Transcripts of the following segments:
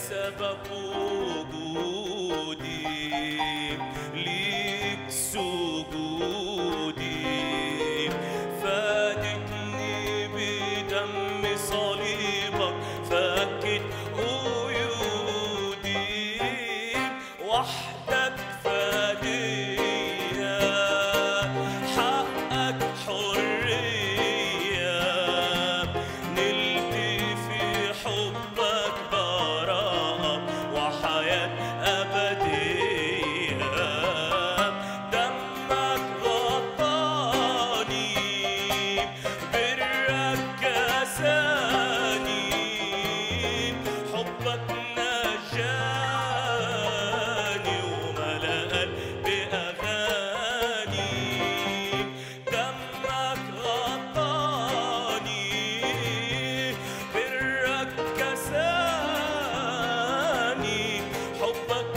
سبب وجودي ليك سجودي فادتني بدم صليبك فكت قيودي وحدك فدية حقك حرية نلت في حبك براءة وحياة أبدية دمك غطاني برك كساني حبك نجاني وملأ قلبي أغاني دمك غطاني برك كساني حبك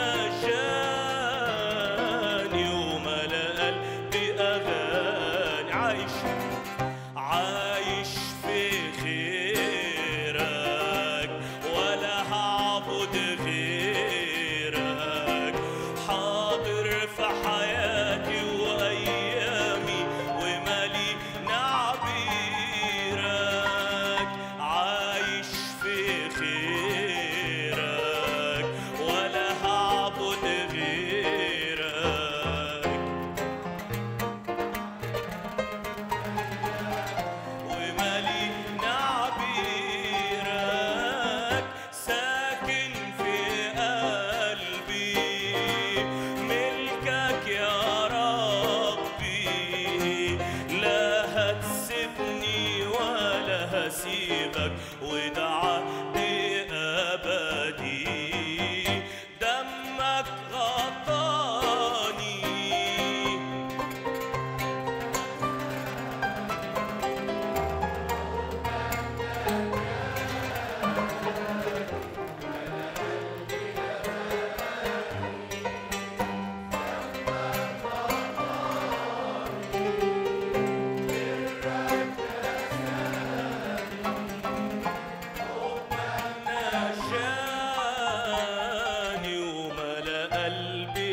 نجاني وملأ قلبي أغاني عايش عايش في خيرك ولا هعبد غيرك حاضر في حياتي وأيامي ومالي نعبيرك عايش في خيرك ولا هعبد غيرك ومالي نعبيرك ساكن في قلبي ملكك يا ربي لا هتسيبني ولا هسيبك وده عهد أبدي دمك غطاني نجاني وملأ قلبي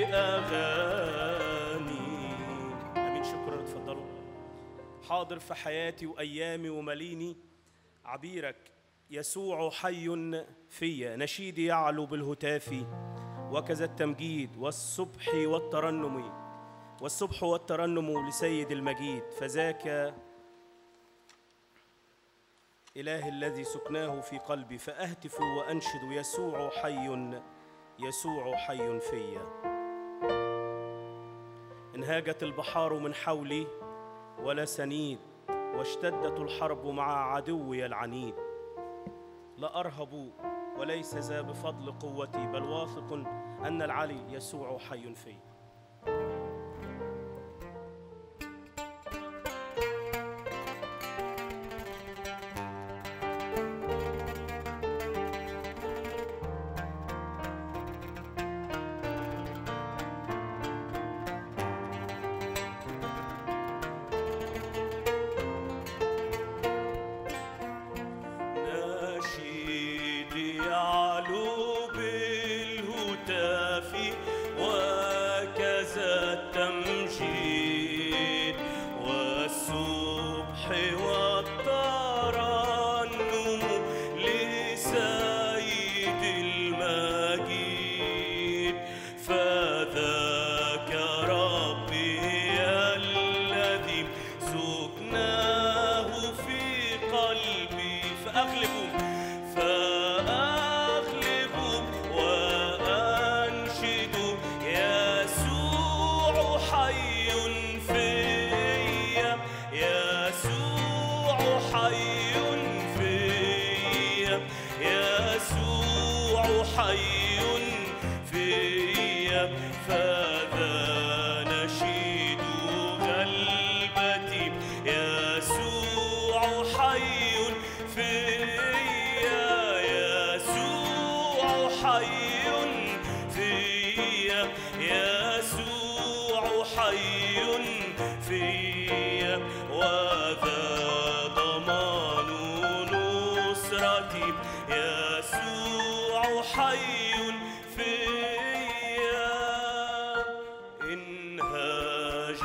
أغاني أمين شكرا اتفضلوا حاضر في حياتي وأيامي ومليني عبيرك يسوع حي فيا نشيدي يعلو بالهتاف وكذا التمجيد والسبح والترنم والسبح والترنم لسيد المجيد فذاك إله الذي سكناه في قلبي فأهتف وأنشد يسوع حي يسوع حي فيا انهاجت البحار من حولي ولا سنيد واشتدت الحرب مع عدوي العنيد لا أرهب وليس ذا بفضل قوتي بل واثق أن العلي يسوع حي فيا نشيدي يعلو بالهتاف وكذا التمجيد والسبح والترنم لسيد المجيد فذاك ربي الذي سكناه في قلبي فأغلب فأغلب وأنشد يسوع حي فيا يسوع حي فيا يسوع حي فيا فذا نشيد غلبتي يسوع حي فيا يسوع حي فيا يسوع حي فيا وذا ضمان نصرتي يسوع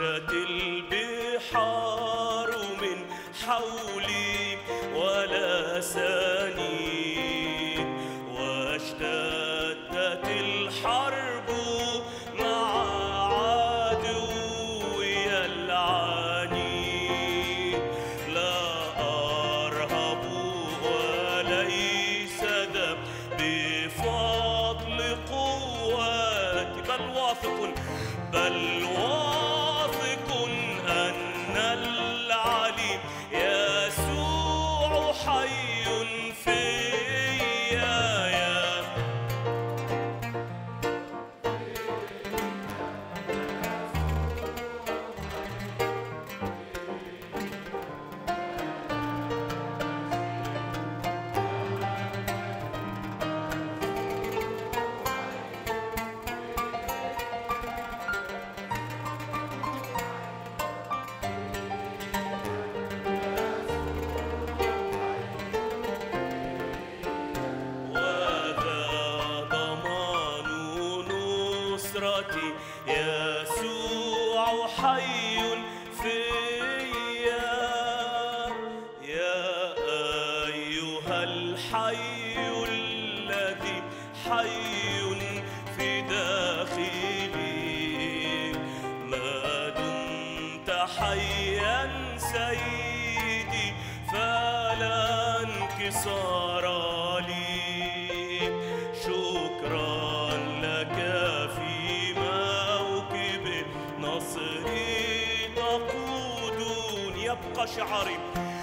واشتت البحار من حولي ولا سنين واشتدت الحرب مع عدوي العنيد لا أرهب وليس ذا بفضل قوتي بل واثق بل واثق أن العليم يسوع حي فيا يا وذا ضمان نصرتي يسوع حي فيا يا أيها الحي الذي حي في داخلي ما دمت حيا سيدي فلا انكسار لي شكرا لك في موكب نصري تقودون يبقى شعاري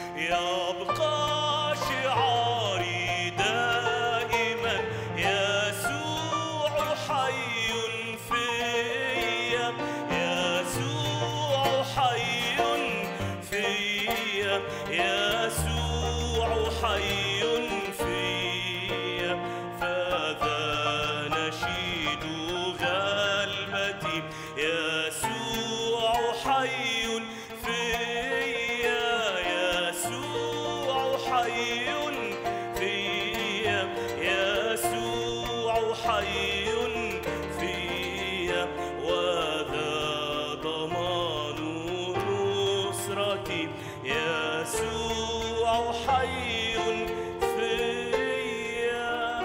يبقى شعاري دائما يسوع حي فيا يسوع حي فيا يسوع حي فيا فذا نشيد غلبتي يسوع حي فيا يسوع حي فيا يسوع حي فيا وذا ضمان نصرتي يسوع حي فيا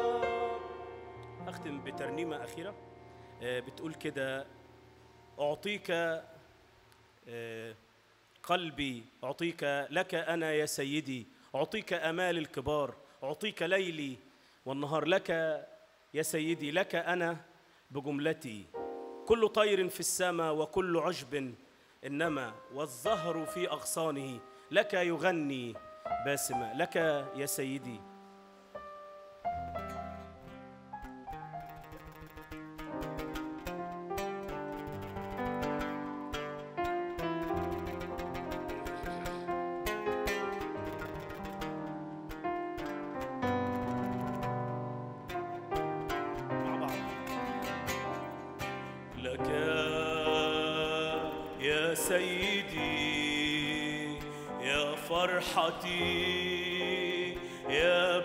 أختم بترنيمة أخيرة آه، بتقول كده أعطيك آه، قلبي أعطيك لك أنا يا سيدي أعطيك أمال الكبار أعطيك ليلي والنهار لك يا سيدي لك أنا بجملتي كل طير في السماء وكل عشب إنما والزهر في أغصانه لك يغني باسمة لك يا سيدي مع بعض لك يا سيدي يا فرحتي يا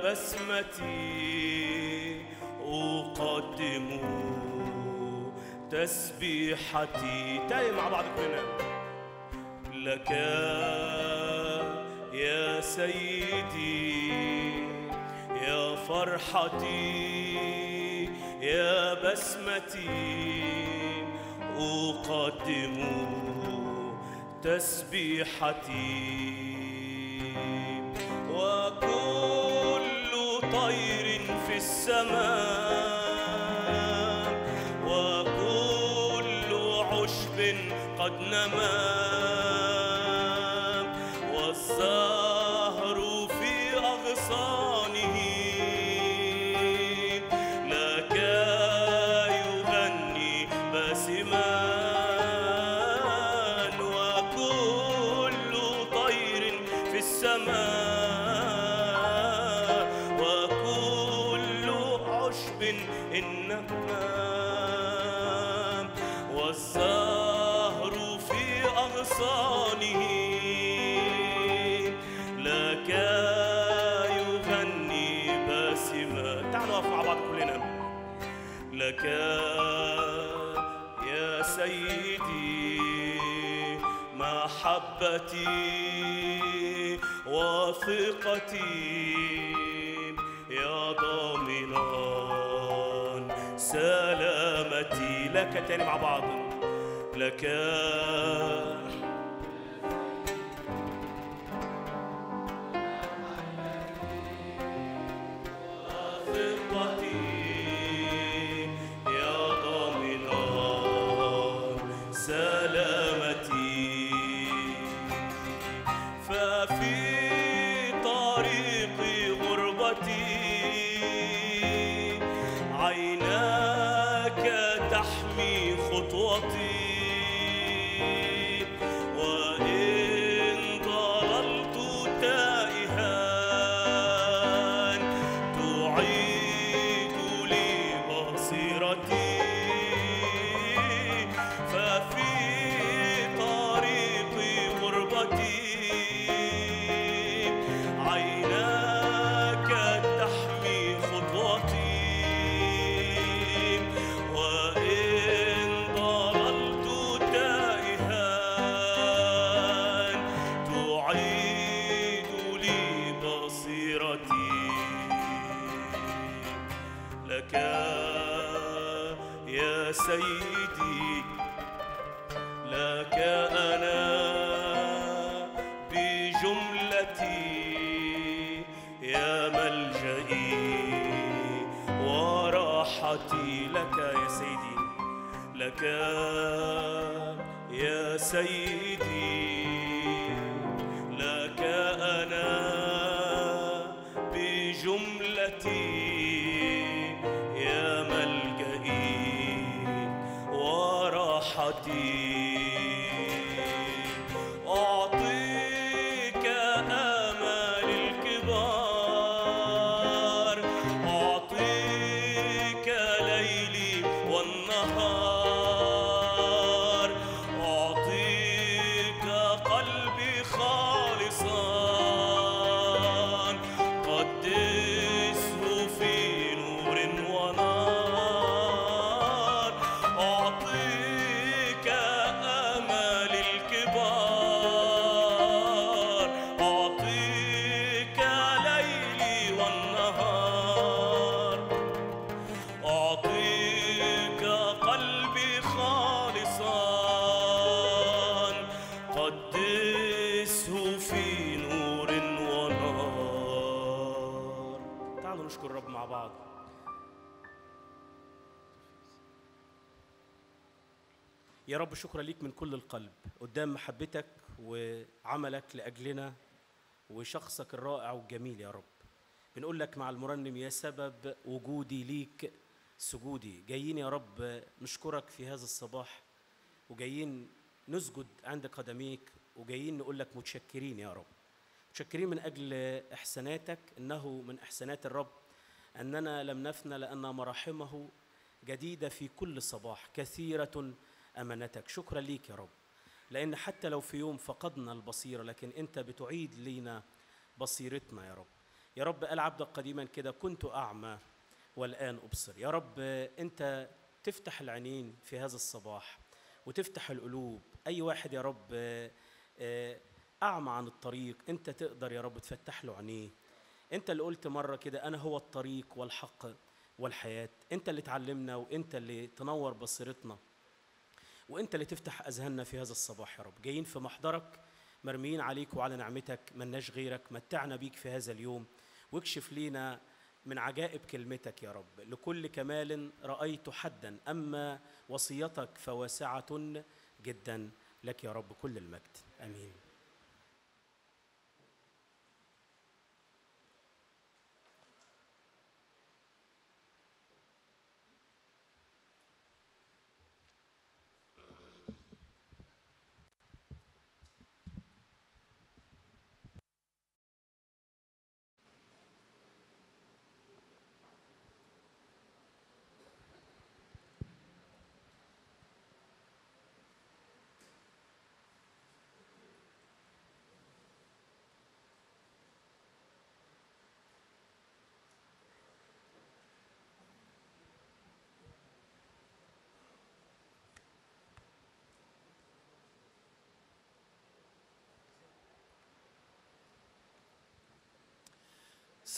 بسمتي أقدم تسبيحتي تاني مع بعض كلنا لك يا سيدي يا فرحتي يا بسمتي أقدم تسبيحتي وكل طير في السماء وكل عشب قد نما والزهر في أغصانه لك يغني باسما وكل طير في السماء وكل عشب إنما والزهر في أغصانه لك يغني باسما تعالوا نقف مع بعض كلنا لك يا سيدي محبتي وثقتي يا ضامنا سلامتي لك تاني مع بعض لك ثقتي يا ضامنا سلامتي ففي طريق غربتي عيناك تحمي خطوتي وإن ضللت تائها تعيد لي بصيرتي ففي طريق غربتي عيناك تحمي خطوتي وإن ضللت تائها تعيد لي بصيرتي لك يا سيدي لك أنا بجملتي يا ملجئي وراحتي لك يا سيدي لك يا سيدي لك أنا بجملتي يا ملجئي وراحتي أعطيك آمال الكبار أعطيك ليلي والنهار أعطيك قلبي خالصا قدسه في نور ونار أعطيك آمال الكبار أعطيك ليلي والنهار أعطيك قلبي خالصا قدسه في نور ونار تعالوا نشكر الرب مع بعض يا رب شكرا ليك من كل القلب قدام محبتك وعملك لأجلنا وشخصك الرائع والجميل يا رب بنقول لك مع المرنم يا سبب وجودي ليك سجودي جايين يا رب نشكرك في هذا الصباح وجايين نسجد عند قدميك وجايين نقول لك متشكرين يا رب متشكرين من أجل إحساناتك إنه من إحسانات الرب أننا لم نفنى لأن مراحمه جديدة في كل صباح كثيرة أمانتك شكرا ليك يا رب لأن حتى لو في يوم فقدنا البصيرة لكن أنت بتعيد لينا بصيرتنا يا رب يا رب قال عبدك قديما كده كنت أعمى والآن أبصر يا رب أنت تفتح العينين في هذا الصباح وتفتح القلوب أي واحد يا رب آه، آه، أعمى عن الطريق أنت تقدر يا رب تفتح له عينيه أنت اللي قلت مرة كده أنا هو الطريق والحق والحياة أنت اللي تعلمنا وأنت اللي تنور بصيرتنا وانت اللي تفتح اذهاننا في هذا الصباح يا رب جايين في محضرك مرميين عليك وعلى نعمتك ملناش غيرك متعنا بيك في هذا اليوم واكشف لينا من عجائب كلمتك يا رب لكل كمال رايت حدا اما وصيتك فواسعه جدا لك يا رب كل المجد امين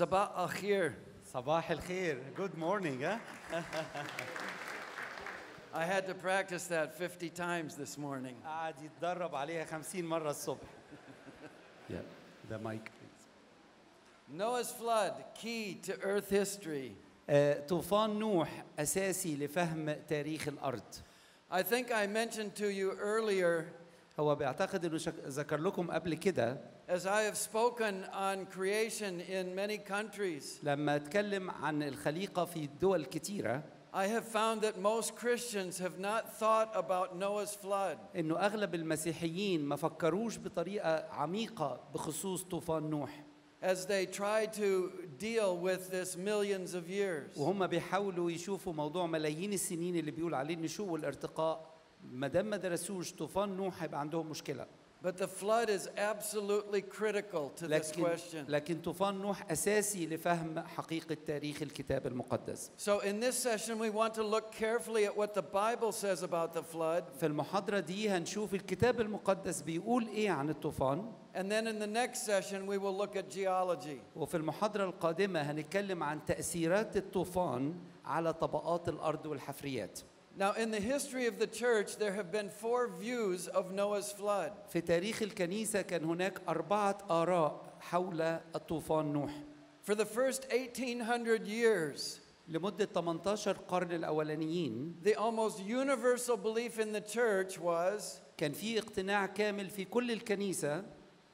Sabah akhir. صباح الخير جود مورنينج ها I had to practice that 50 times this morning. قعد يتدرب عليها 50 مرة الصبح ده مايك Noah's flood, key to earth history. طوفان نوح أساسي لفهم تاريخ الأرض I think I mentioned to you earlier, هو بيعتقد انه شك... ذكر لكم قبل كده as I have spoken on creation in many countries, لما اتكلم عن الخليقة في دول كتيرة I have found that most Christians have not thought about Noah's flood. انه اغلب المسيحيين ما فكروش بطريقة عميقة بخصوص طوفان نوح as they try to deal with this millions of years. وهم بيحاولوا يشوفوا موضوع ملايين السنين اللي بيقول عليه النشوء والارتقاء ما دام ما درسوش طوفان نوح هيبقى عندهم مشكلة But the flood is absolutely critical to this لكن question. لكن طوفان نوح اساسي لفهم حقيقة تاريخ الكتاب المقدس So, in this session, we want to look carefully at what the Bible says about the flood. في المحاضرة دي هنشوف الكتاب المقدس بيقول ايه عن الطوفان And then in the next session, we will look at geology. وفي المحاضرة القادمة هنتكلم عن تأثيرات الطوفان على طبقات الأرض والحفريات Now, in the history of the church, there have been four views of Noah's flood. في تاريخ الكنيسة كان هناك أربعة آراء حول الطوفان نوح For the first 1800 years, لمدة 18 قرن الأولانيين the almost universal belief in the church was كان في اقتناع كامل في كل الكنيسة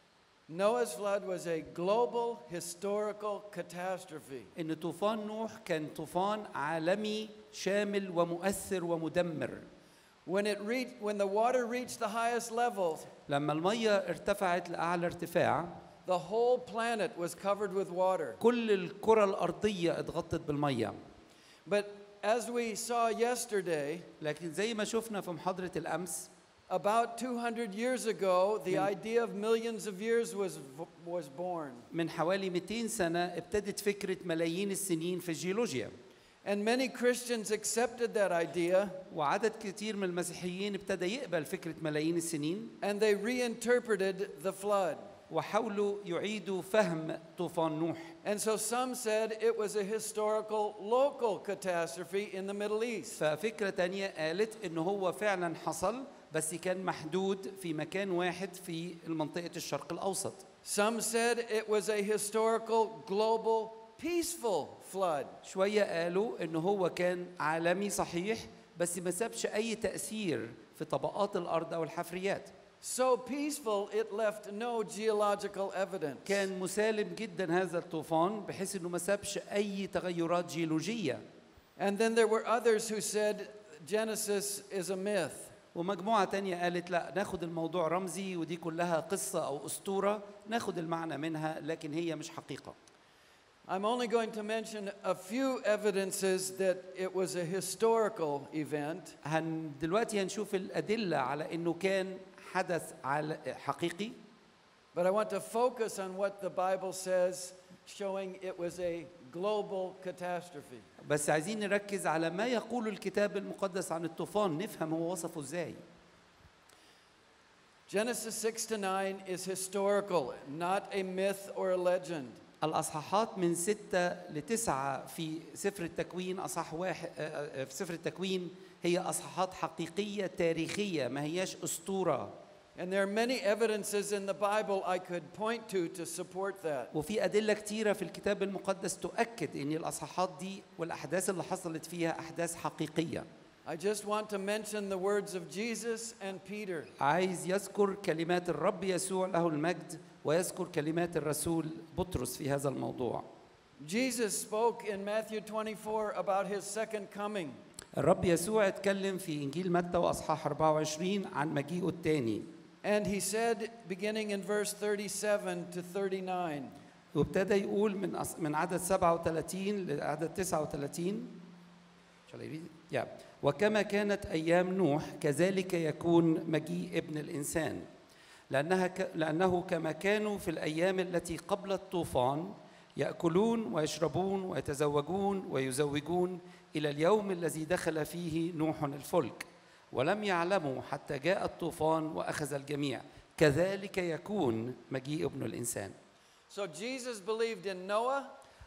Noah's flood was a global historical catastrophe. إن طوفان نوح كان طوفان عالمي شامل ومؤثر ومدمر When, it reached, when the water reached the highest levels, لما المية ارتفعت لأعلى ارتفاع the whole planet was covered with water. كل الكرة الأرضية اتغطت بالمية But as we saw yesterday, لكن زي ما شفنا في محاضرة الأمس about 200 years ago, the idea of millions of years was, was born. من حوالي 200 سنة ابتدت فكرة ملايين السنين في الجيولوجيا And many Christians accepted that idea وعدد كتير من المسيحيين ابتدى يقبل فكرة ملايين السنين and they reinterpreted the flood. وحاولوا يعيدوا فهم طوفان نوح And so some said it was a historical local catastrophe in the Middle East. ففكرة تانية قالت إنه هو فعلا حصل بس كان محدود في مكان واحد في منطقة الشرق الأوسط Some said it was a historical global peaceful flood. شوية قالوا إنه هو كان عالمي صحيح بس ما سابش أي تأثير في طبقات الأرض أو الحفريات So peaceful it left no geological evidence. كان مسالم جدا هذا الطوفان بحيث إنه ما سابش أي تغيرات جيولوجية And then there were others who said Genesis is a myth. ومجموعة تانية قالت لا ناخد الموضوع رمزي ودي كلها قصة أو أسطورة ناخد المعنى منها لكن هي مش حقيقة I'm only going to mention a few evidences that it was a historical event. هن دلوقتي هنشوف الأدلة على إنه كان حدث على حقيقي But I want to focus on what the Bible says, showing it was a global catastrophe. بس عايزين نركز على ما يقول الكتاب المقدس عن الطوفان نفهم هو وصفه ازاي Genesis 6 to 9 is historical, not a myth or a legend. الأصحاحات من ستة لتسعة في سفر التكوين أصح واحد آه، آه، في سفر التكوين هي أصحاحات حقيقية تاريخية ما هياش أسطورة And there are many evidences in the Bible I could point to to support that. وفي أدلة كتيرة في الكتاب المقدس تؤكد أن الأصحاحات دي والأحداث اللي حصلت فيها أحداث حقيقية I just want to mention the words of Jesus and Peter. عايز يذكر كلمات الرب يسوع له المجد ويذكر كلمات الرسول بطرس في هذا الموضوع Jesus spoke in Matthew 24 about his second coming. الرب يسوع اتكلم في إنجيل متى وأصحاح 24 عن مجيئه الثاني And he said, beginning in verse 37 to 39, وابتدى يقول من أص... من عدد 37 لعدد 39 Shall I read it? Yeah. وكما كانت أيام نوح كذلك يكون مجيء ابن الإنسان لأنها ك... لأنه كما كانوا في الأيام التي قبل الطوفان يأكلون ويشربون ويتزوجون ويزوجون إلى اليوم الذي دخل فيه نوح الفلك ولم يعلموا حتى جاء الطوفان وأخذ الجميع كذلك يكون مجيء ابن الإنسان So Jesus believed in Noah,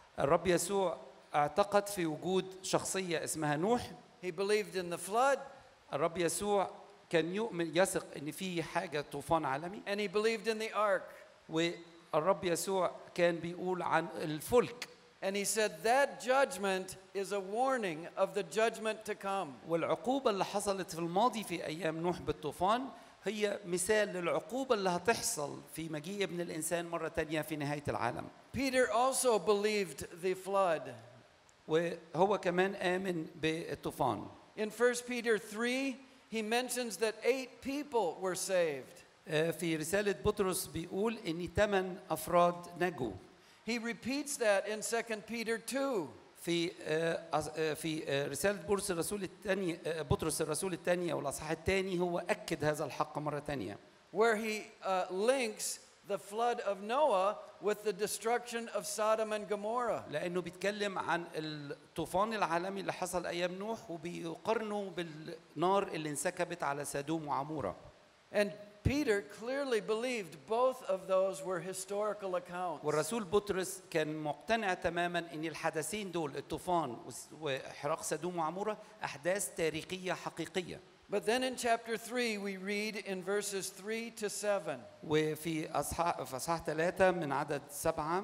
الرب يسوع اعتقد في وجود شخصية اسمها نوح He believed in the flood, الرب يسوع كان يؤمن يثق ان في حاجة طوفان عالمي and he believed in the ark. والرب يسوع كان بيقول عن الفلك And he said that judgment is a warning of the judgment to come. والعقوبة اللي حصلت في الماضي في أيام نوح بالطوفان هي مثال للعقوبة اللي هتحصل في مجيء ابن الإنسان مرة تانية في نهاية العالم Peter also believed the flood. وهو كمان آمن بالطوفان In 1 Peter 3, he mentions that eight people were saved. آه، في رسالة بطرس بيقول إن ثمان أفراد نجوا He repeats that in 2 Peter 2. في آه، أص- آه، في آه، رسالة بطرس الرسول الثاني بطرس الرسول الثاني أو الأصحاح الثاني هو أكد هذا الحق مرة ثانية where he uh, links the flood of Noah with the destruction of Sodom and Gomorrah. لأنه بيتكلم عن الطوفان العالمي اللي حصل أيام نوح وبيقارنه بالنار اللي انسكبت على سدوم وعمورة And Peter clearly believed both of those were historical accounts. والرسول بطرس كان مقتنع تماما ان الحدثين دول الطوفان وس- وحراق سدوم وعموره احداث تاريخيه حقيقيه But then in chapter 3, we read in verses 3 to 7 وفي اصحاح في اصحاح ثلاثه من عدد سبعه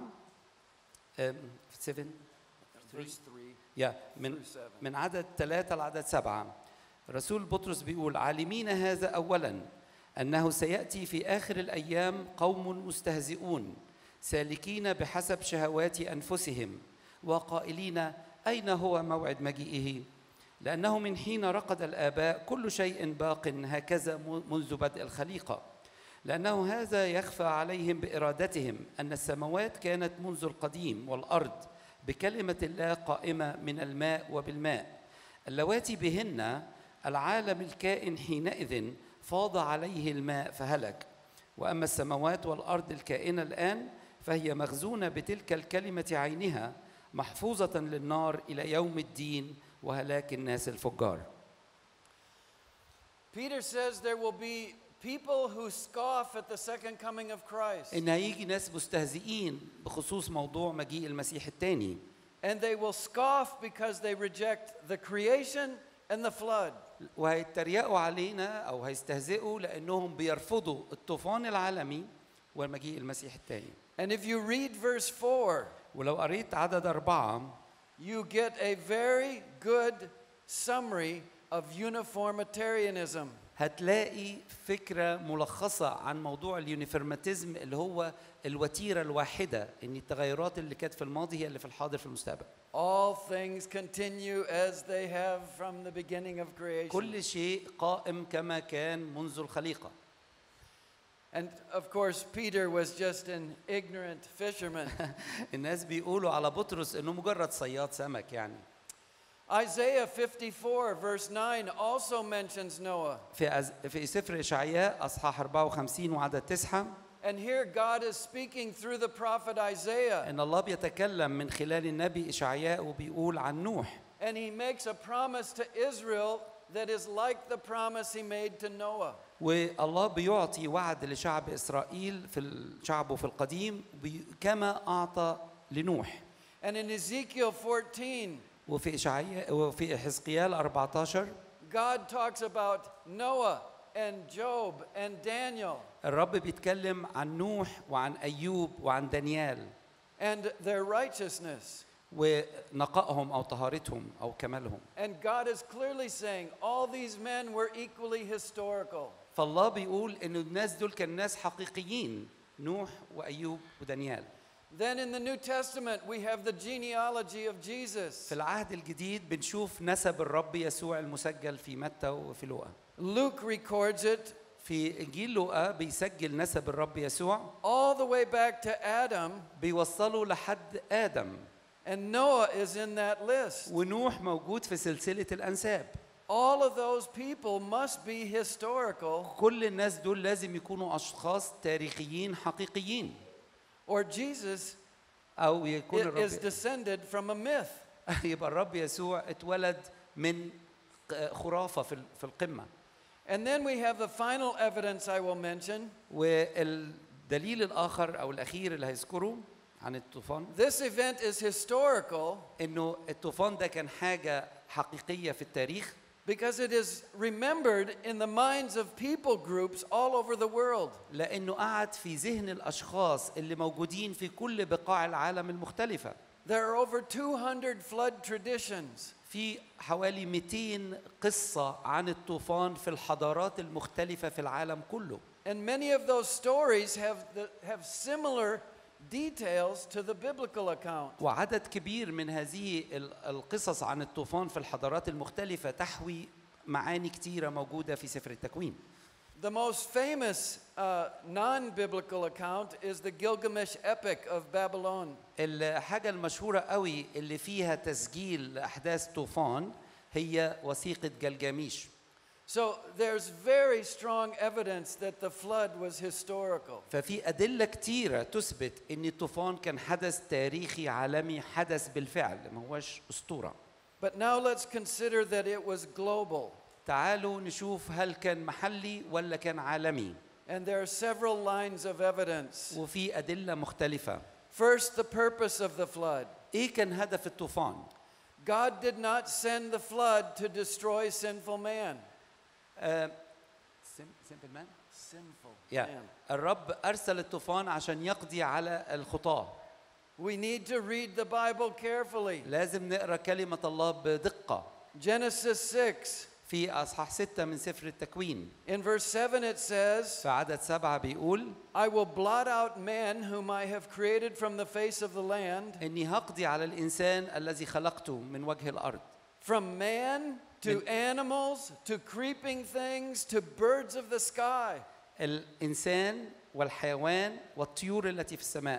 7 verse 3 يا من through 7. من عدد ثلاثة لعدد سبعة رسول بطرس بيقول عالمين هذا أولا أنه سيأتي في آخر الأيام قوم مستهزئون سالكين بحسب شهوات أنفسهم وقائلين أين هو موعد مجيئه لأنه من حين رقد الآباء كل شيء باق هكذا منذ بدء الخليقة لأنه هذا يخفى عليهم بإرادتهم أن السماوات كانت منذ القديم والأرض بكلمة الله قائمة من الماء وبالماء اللواتي بهن العالم الكائن حينئذ فاض عليه الماء فهلك وأما السماوات والأرض الكائنة الآن فهي مخزونة بتلك الكلمة عينها محفوظة للنار إلى يوم الدين وهلاك الناس الفجار Peter says there will be people who scoff at the second coming of Christ, إن هيجي ناس مستهزئين بخصوص موضوع مجيء المسيح الثاني and they will scoff because they reject the creation and the flood. وهيتريقوا علينا او هيستهزئوا لانهم بيرفضوا الطوفان العالمي ومجيء المسيح الثاني And if you read verse 4, ولو قريت عدد أربعة you get a very good summary of uniformitarianism. هتلاقي فكرة ملخصة عن موضوع اليونيفرماتيزم اللي هو الوتيرة الواحدة إن التغيرات اللي كانت في الماضي هي اللي في الحاضر في المستقبل All things continue as they have from the beginning of creation. كل شيء قائم كما كان منذ الخليقة And of course, Peter was just an ignorant fisherman. الناس بيقولوا على بطرس إنه مجرد صياد سمك يعني Isaiah 54, verse 9, also mentions Noah. في أز... في سفر إشعياء أصحاح 54 وعدد تسعة And here God is speaking through the prophet Isaiah. ان الله بيتكلم من خلال النبي اشعياء وبيقول عن نوح And he makes a promise to Israel that is like the promise he made to Noah. والله بيعطي وعد لشعب اسرائيل في شعبه في القديم بي- كما اعطى لنوح And in Ezekiel 14, وفي اشعياء وفي حزقيال 14 God talks about Noah and Job and Daniel الرب بيتكلم عن نوح وعن ايوب وعن دانيال and their righteousness. ونقائهم او طهارتهم او كمالهم And God is clearly saying all these men were equally historical. فالله بيقول ان الناس دول كانوا ناس حقيقيين نوح وايوب ودانيال Then in the New Testament, we have the genealogy of Jesus. في العهد الجديد بنشوف نسب الرب يسوع المسجل في متى وفي لوقا Luke records it في انجيل لوقا بيسجل نسب الرب يسوع all the way back to Adam, بيوصله لحد ادم and Noah is in that list. ونوح موجود في سلسله الانساب All of those people must be historical, كل الناس دول لازم يكونوا اشخاص تاريخيين حقيقيين or Jesus او يكون i- is الرب descended from a myth. يبقى الرب يسوع اتولد من ق- خرافه في ال- في القمه And then we have the final evidence I will mention, والدليل الاخر او الاخير اللي هيذكره عن الطوفان This event is historical انه الطوفان ده كان حاجه حقيقيه في التاريخ because it is remembered in the minds of people groups all over the world. لانه قعد في ذهن الاشخاص اللي موجودين في كل بقاع العالم المختلفه There are over 200 flood traditions. في حوالي 200 قصه عن الطوفان في الحضارات المختلفه في العالم كله And many of those stories have, the, have similar details to the biblical account. وعدد كبير من هذه ال- القصص عن الطوفان في الحضارات المختلفه تحوي معاني كتيره موجوده في سفر التكوين The most famous uh, non biblical account is the Gilgamesh epic of Babylon. الحاجة المشهورة قوي اللي فيها تسجيل لأحداث طوفان هي وثيقة جلجاميش So there's very strong evidence that the flood was historical. ففي أدلة كتيرة تثبت أن الطوفان كان حدث تاريخي عالمي حدث بالفعل ما هوش أسطورة But now let's consider that it was global. تعالوا نشوف هل كان محلي ولا كان عالمي And there are several lines of evidence. وفي أدلة مختلفة First, the purpose of the flood. إيه كان هدف الطوفان؟ God did not send the flood to destroy sinful man. آه، simple man Sinful يا man. الرب أرسل الطوفان عشان يقضي على الخطاة We need to read the Bible carefully. لازم نقرأ كلمة الله بدقة Genesis 6, في أصحاح ستة من سفر التكوين in verse 7, it says, في عدد سبعة بيقول I will blot out man whom I have created from the face of the land, إني هقضي على الإنسان الذي خلقته من وجه الأرض from man to animals to creeping things to birds of the sky. الإنسان والحيوان والطيور التي في السماء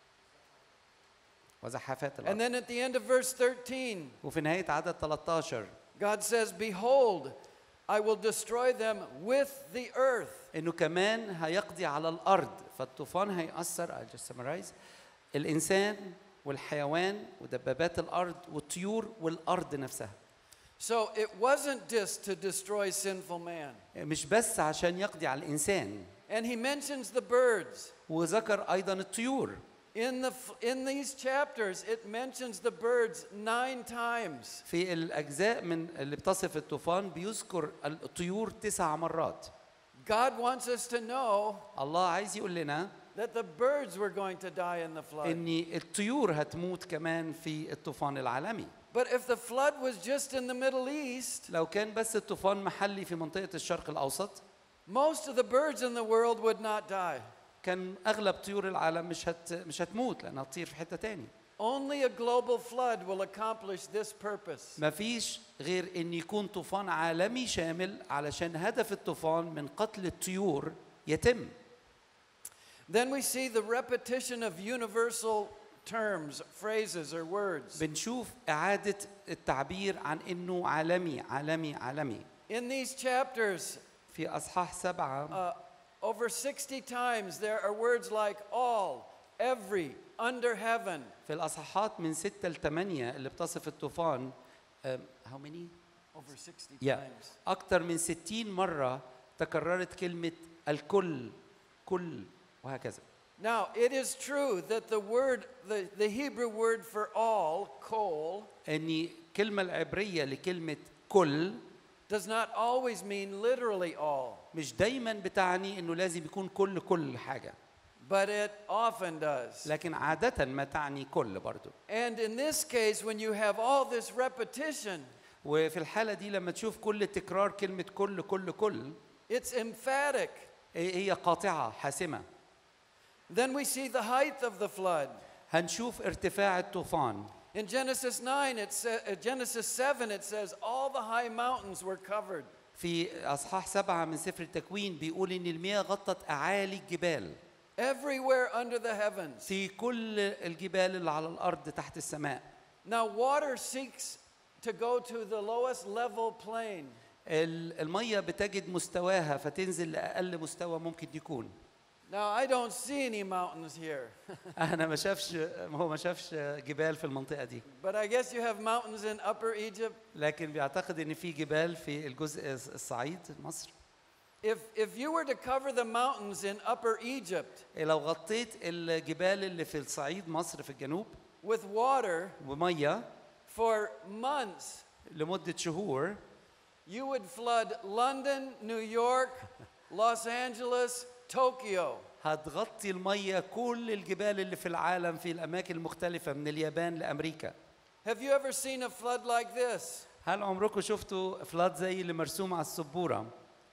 وزحافات And الأرض then at the end of verse 13, وفي نهاية عدد 13 God says, Behold, I will destroy them with the earth. إنه كمان هيقضي على الأرض فالطوفان هيأثر I'll just summarize الإنسان والحيوان ودبابات الأرض والطيور والأرض نفسها So it wasn't just to destroy sinful man. مش بس عشان يقضي على الإنسان And he mentions the birds. وذكر أيضا الطيور In, the, f- in these chapters, it mentions the birds nine times. في الأجزاء من اللي بتصف الطوفان بيذكر الطيور تسع مرات God wants us to know الله عايز يقول لنا that the birds were going to die in the flood. ان الطيور هتموت كمان في الطوفان العالمي But if the flood was just in the Middle East, لو كان بس الطوفان محلي في منطقة الشرق الأوسط most of the birds in the world would not die. كان أغلب طيور العالم مش هت مش هتموت لأنها تطير في حتة تاني Only a global flood will accomplish this purpose. مفيش غير ان يكون طوفان عالمي شامل علشان هدف الطوفان من قتل الطيور يتم Then we see the repetition of universal terms, phrases, or words. بنشوف إعادة التعبير عن إنه عالمي عالمي عالمي In these chapters, في أصحاح سبعة uh, over 60 times, there are words like all, every, under heaven. في الأصحاحات من ستة لثمانية اللي بتصف الطوفان um, how many؟ Over 60 Yeah. times. أكثر من ستين مرة تكررت كلمة الكل كل وهكذا Now, it is true that the word, the, the Hebrew word for all, kol, أن الكلمة العبرية لكلمة كل does not always mean literally all, مش دايما بتعني انه لازم يكون كل كل حاجة but it often does. لكن عادة ما تعني كل برضو And in this case, when you have all this repetition, وفي الحالة دي لما تشوف كل تكرار كلمة كل كل كل it's emphatic. هي قاطعة حاسمة Then we see the height of the flood. هنشوف ارتفاع الطوفان In Genesis 9, it sa- uh, Genesis 7, it says all the high mountains were covered. في أصحاح سبعة من سفر التكوين بيقول إن المياه غطت أعالي الجبال Everywhere under the heavens. في كل الجبال اللي على الأرض تحت السماء Now, water seeks to go to the lowest level plain. ال- المية بتجد مستواها فتنزل لأقل مستوى ممكن يكون Now, I don't see any mountains here, أنا ما شافش هو ما شافش جبال في المنطقة دي but I guess you have mountains in Upper Egypt. لكن بيعتقد ان في جبال في الجزء الصعيد مصر If, if you were to cover the mountains in Upper Egypt لو غطيت الجبال اللي في الصعيد مصر في الجنوب with water بميه for months, لمده شهور you would flood London, New York, Los Angeles, Tokyo. هتغطي الميه كل الجبال اللي في العالم في الاماكن المختلفه من اليابان لامريكا Have you ever seen a flood like this? هل عمركم شفتوا فلاد زي اللي مرسوم على السبوره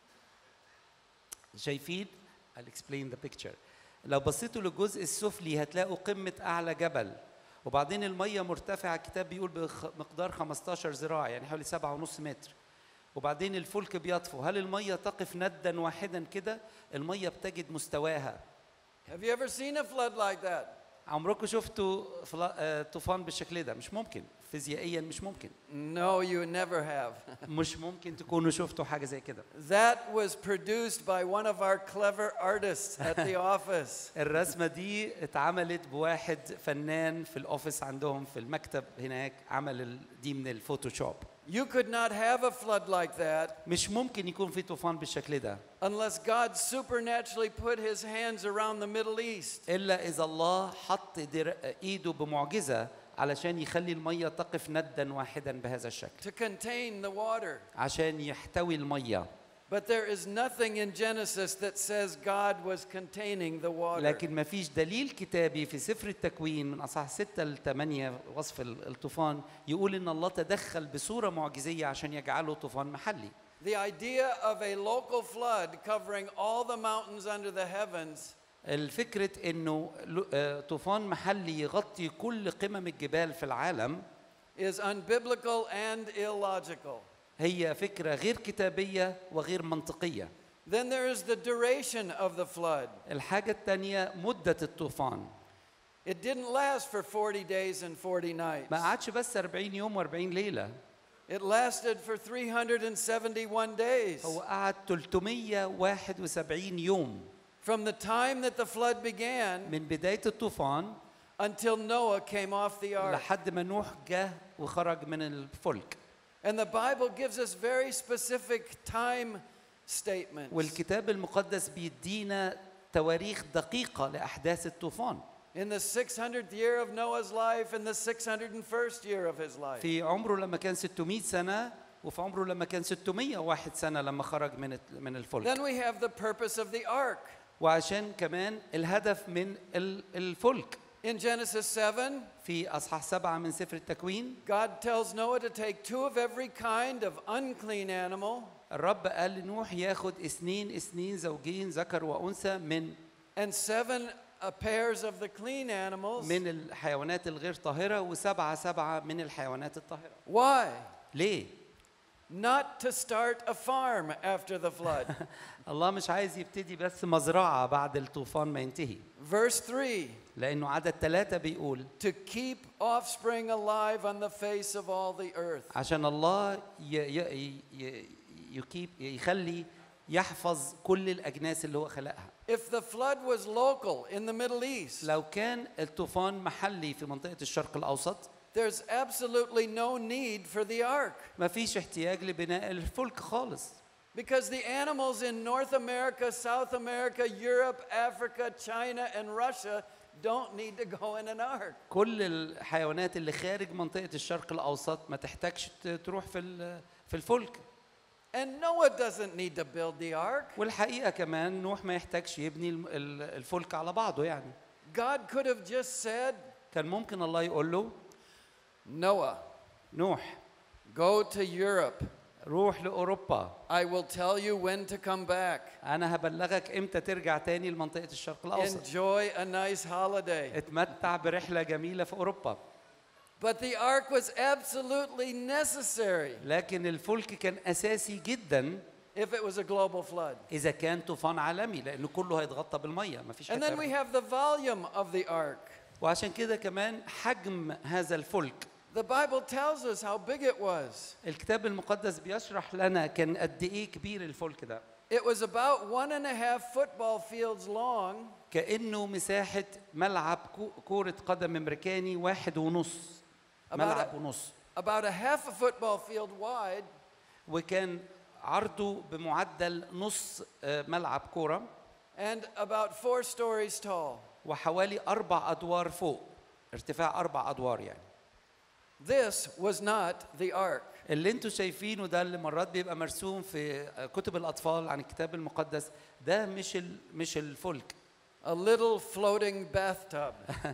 شايفين I'll explain the picture لو بصيتوا للجزء السفلي هتلاقوا قمة أعلى جبل وبعدين المية مرتفعة الكتاب بيقول بمقدار 15 ذراع يعني حوالي 7.5 متر وبعدين الفلك بيطفو هل المية تقف ندا واحدا كده المية بتجد مستواها Have you ever seen a flood like that? عمركم شفتوا فلا- آه، طوفان بالشكل ده مش ممكن فيزيائيا مش ممكن No, you never have. مش ممكن تكونوا شفتوا حاجة زي كده that was produced by one of our clever artists at the office. الرسمة دي اتعملت بواحد فنان في الأوفيس عندهم في المكتب هناك عمل ال- دي من الفوتوشوب You could not have a flood like that مش ممكن يكون في طوفان بالشكل ده unless God supernaturally put his hands around the Middle East. إلا إذا الله حط در- إيده بمعجزة علشان يخلي المية تقف ندا واحدا بهذا الشكل to contain the water. عشان يحتوي المية But there is nothing in Genesis that says God was containing the water. لكن ما فيش دليل كتابي في سفر التكوين من أصحاح 6 ل 8 وصف ال- الطوفان يقول إن الله تدخل بصورة معجزية عشان يجعله طوفان محلي The idea of a local flood covering all the mountains under the heavens الفكرة انه لو- آه، طوفان محلي يغطي كل قمم الجبال في العالم is unbiblical and illogical. هي فكرة غير كتابية وغير منطقية. Then there is the duration of the flood. الحاجة الثانية مدة الطوفان. It didn't last for 40 days and 40 nights. ما قعدش بس 40 يوم و40 ليلة، It lasted for 371 days. هو قعد 371 يوم From the time that the flood began من بداية الطوفان until Noah came off the ark. لحد ما نوح جه وخرج من الفلك. And the Bible gives us very specific time statements. والكتاب المقدس بيدينا تواريخ دقيقة لأحداث الطوفان. In the 600th year of Noah's life and the 601st year of his life. في عمره لما كان 600 سنة وفي عمره لما كان 601 سنة لما خرج من من الفلك Then we have the purpose of the ark. وعشان كمان الهدف من ال- الفلك In Genesis 7, في أصحاح سبعة من سفر التكوين God tells Noah to take two of every kind of unclean animal الرب قال لنوح ياخد اثنين اثنين زوجين ذكر وأنثى من and seven uh, pairs of the clean animals. من الحيوانات الغير طاهرة وسبعة سبعة من الحيوانات الطاهرة Why? ليه؟ Not to start a farm after the flood. الله مش عايز يبتدي بس مزرعة بعد الطوفان ما ينتهي Verse 3 لأنه عدد ثلاثة بيقول to keep offspring alive on the face of all the earth. عشان الله ي ي ي يكيب يخلي يحفظ كل الأجناس اللي هو خلقها If the flood was local in the Middle East, لو كان الطوفان محلي في منطقة الشرق الأوسط there's absolutely no need for the ark ما فيش احتياج لبناء الفلك خالص because the animals in North America, South America, Europe, Africa, China, and Russia don't need to go in an ark. كل الحيوانات اللي خارج منطقة الشرق الأوسط ما تحتاجش ت- تروح في ال- في الفلك And Noah doesn't need to build the ark. والحقيقة كمان نوح ما يحتاجش يبني الم- ال- الفلك على بعضه يعني God could have just said, كان ممكن الله يقول له Noah, نوح go to Europe. روح لأوروبا I will tell you when to come back. أنا هبلغك إمتى ترجع تاني لمنطقة الشرق الأوسط Enjoy a nice holiday. اتمتع برحلة جميلة في أوروبا But the ark was absolutely necessary لكن الفلك كان أساسي جدا if it was a global flood. إذا كان طوفان عالمي لأنه كله هيتغطى بالمية مفيش And then we حتة have the volume of the ark. وعشان كده كمان حجم هذا الفلك The Bible tells us how big it was. الكتاب المقدس بيشرح لنا كان قد إيه كبير الفلك ده It was about one and a half football fields long كأنه مساحة ملعب كو- كرة قدم أمريكاني واحد ونص About ملعب a- ونص about a half a football field wide وكان عرضه بمعدل نص آه، ملعب كوره and about four stories tall. وحوالي اربع ادوار فوق ارتفاع اربع ادوار يعني This was not the ark. اللي انتوا شايفينه ده اللي مرات بيبقى مرسوم في آه، كتب الاطفال عن الكتاب المقدس ده مش ال- مش الفلك A little floating bathtub.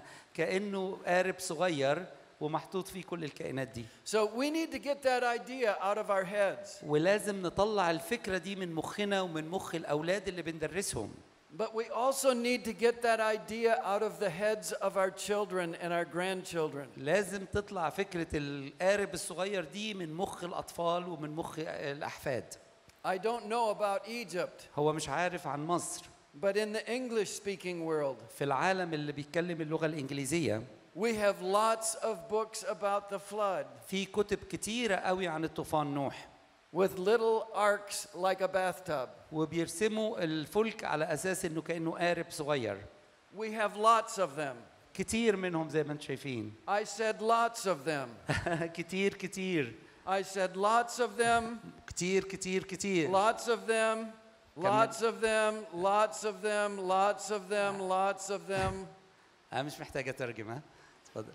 كانه قارب صغير ومحطوط فيه كل الكائنات دي So we need to get that idea out of our heads. ولازم نطلع الفكره دي من مخنا ومن مخ الاولاد اللي بندرسهم But we also need to get that idea out of the heads of our children and our grandchildren. لازم تطلع فكره القارب الصغير دي من مخ الاطفال ومن مخ الاحفاد I don't know about Egypt, هو مش عارف عن مصر but in the English speaking world, في العالم اللي بيتكلم اللغه الانجليزيه we have lots of books about the flood في كتب كتيره قوي عن الطوفان نوح with little arks like a bathtub. وبيرسموا الفلك على اساس انه كانه قارب صغير We have lots of them. كتير منهم زي ما انتم شايفين I said lots of them. كتير كتير I said lots of them, كتير كتير كتير lots of them, lots of them, lots of them, lots of them, lots of them. انا مش محتاج اترجم ها اتفضل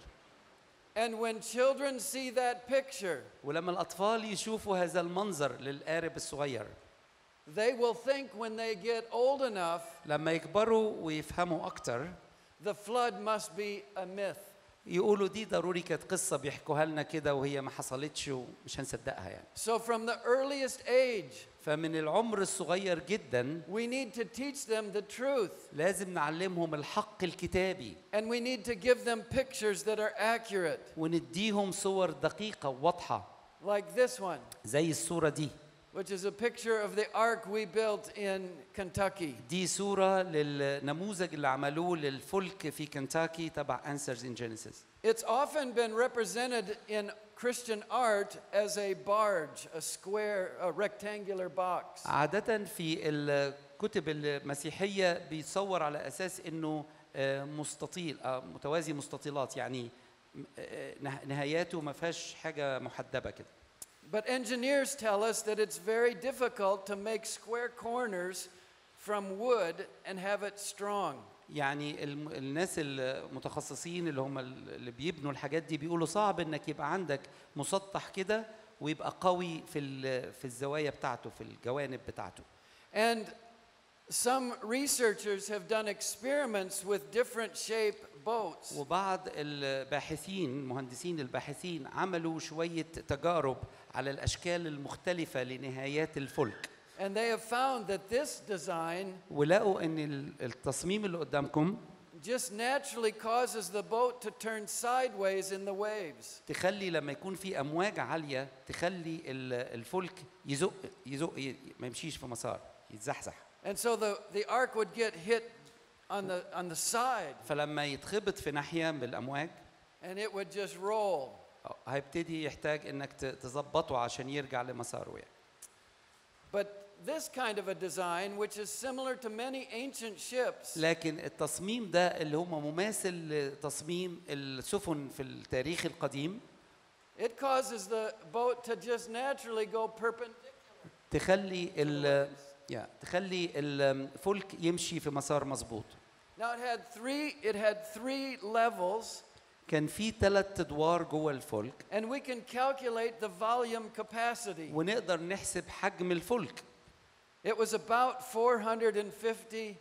And when children see that picture, ولما الاطفال يشوفوا هذا المنظر للقارب الصغير they will think when they get old enough, لما يكبروا ويفهموا اكتر the flood must be a myth. يقولوا دي ضروري كانت قصه بيحكوها لنا كده وهي ما حصلتش ومش هنصدقها يعني So from the earliest age, فمن العمر الصغير جدا we need to teach them the truth. لازم نعلمهم الحق الكتابي And we need to give them pictures that are accurate, ونديهم صور دقيقه وواضحه like this one, زي الصوره دي which is a picture of the ark we built in Kentucky. دي صورة للنموذج اللي عملوه للفلك في كنتاكي تبع Answers in Genesis It's often been represented in Christian art as a barge, a square, a rectangular box. عادة في الكتب المسيحية بيتصور على أساس إنه آه، مستطيل آه، متوازي مستطيلات يعني م- آه، نه- نهاياته ما فيهاش حاجة محدبة كده But engineers tell us that it's very difficult to make square corners from wood and have it strong. يعني الم- الناس المتخصصين اللي هم اللي بيبنوا الحاجات دي بيقولوا صعب انك يبقى عندك مسطح كده ويبقى قوي في ال- في الزوايا بتاعته في الجوانب بتاعته And some researchers have done experiments with different shape boats. وبعض الباحثين مهندسين الباحثين عملوا شوية تجارب على الأشكال المختلفة لنهايات الفلك And they have found that this design ولقوا أن ال- التصميم اللي قدامكم just naturally causes the boat to turn sideways in the waves. تخلي لما يكون في أمواج عالية تخلي ال- الفلك يزق يزق ي- ما يمشيش في مسار يتزحزح And so the, the ark would get hit on the, on the side فلما يتخبط في ناحية من الأمواج and it would just roll. هيبتدي يحتاج انك ت- تظبطه عشان يرجع لمساره يعني But this kind of a design, which is similar to many ancient ships, لكن التصميم ده اللي هو مماثل لتصميم السفن في التاريخ القديم it causes the boat to just naturally go perpendicular. تخلي ال يا تخلي الفلك يمشي في مسار مظبوط Now it had three, it had three levels, كان في ثلاث ادوار جوه الفلك and we can calculate the volume capacity. ونقدر نحسب حجم الفلك It was about 450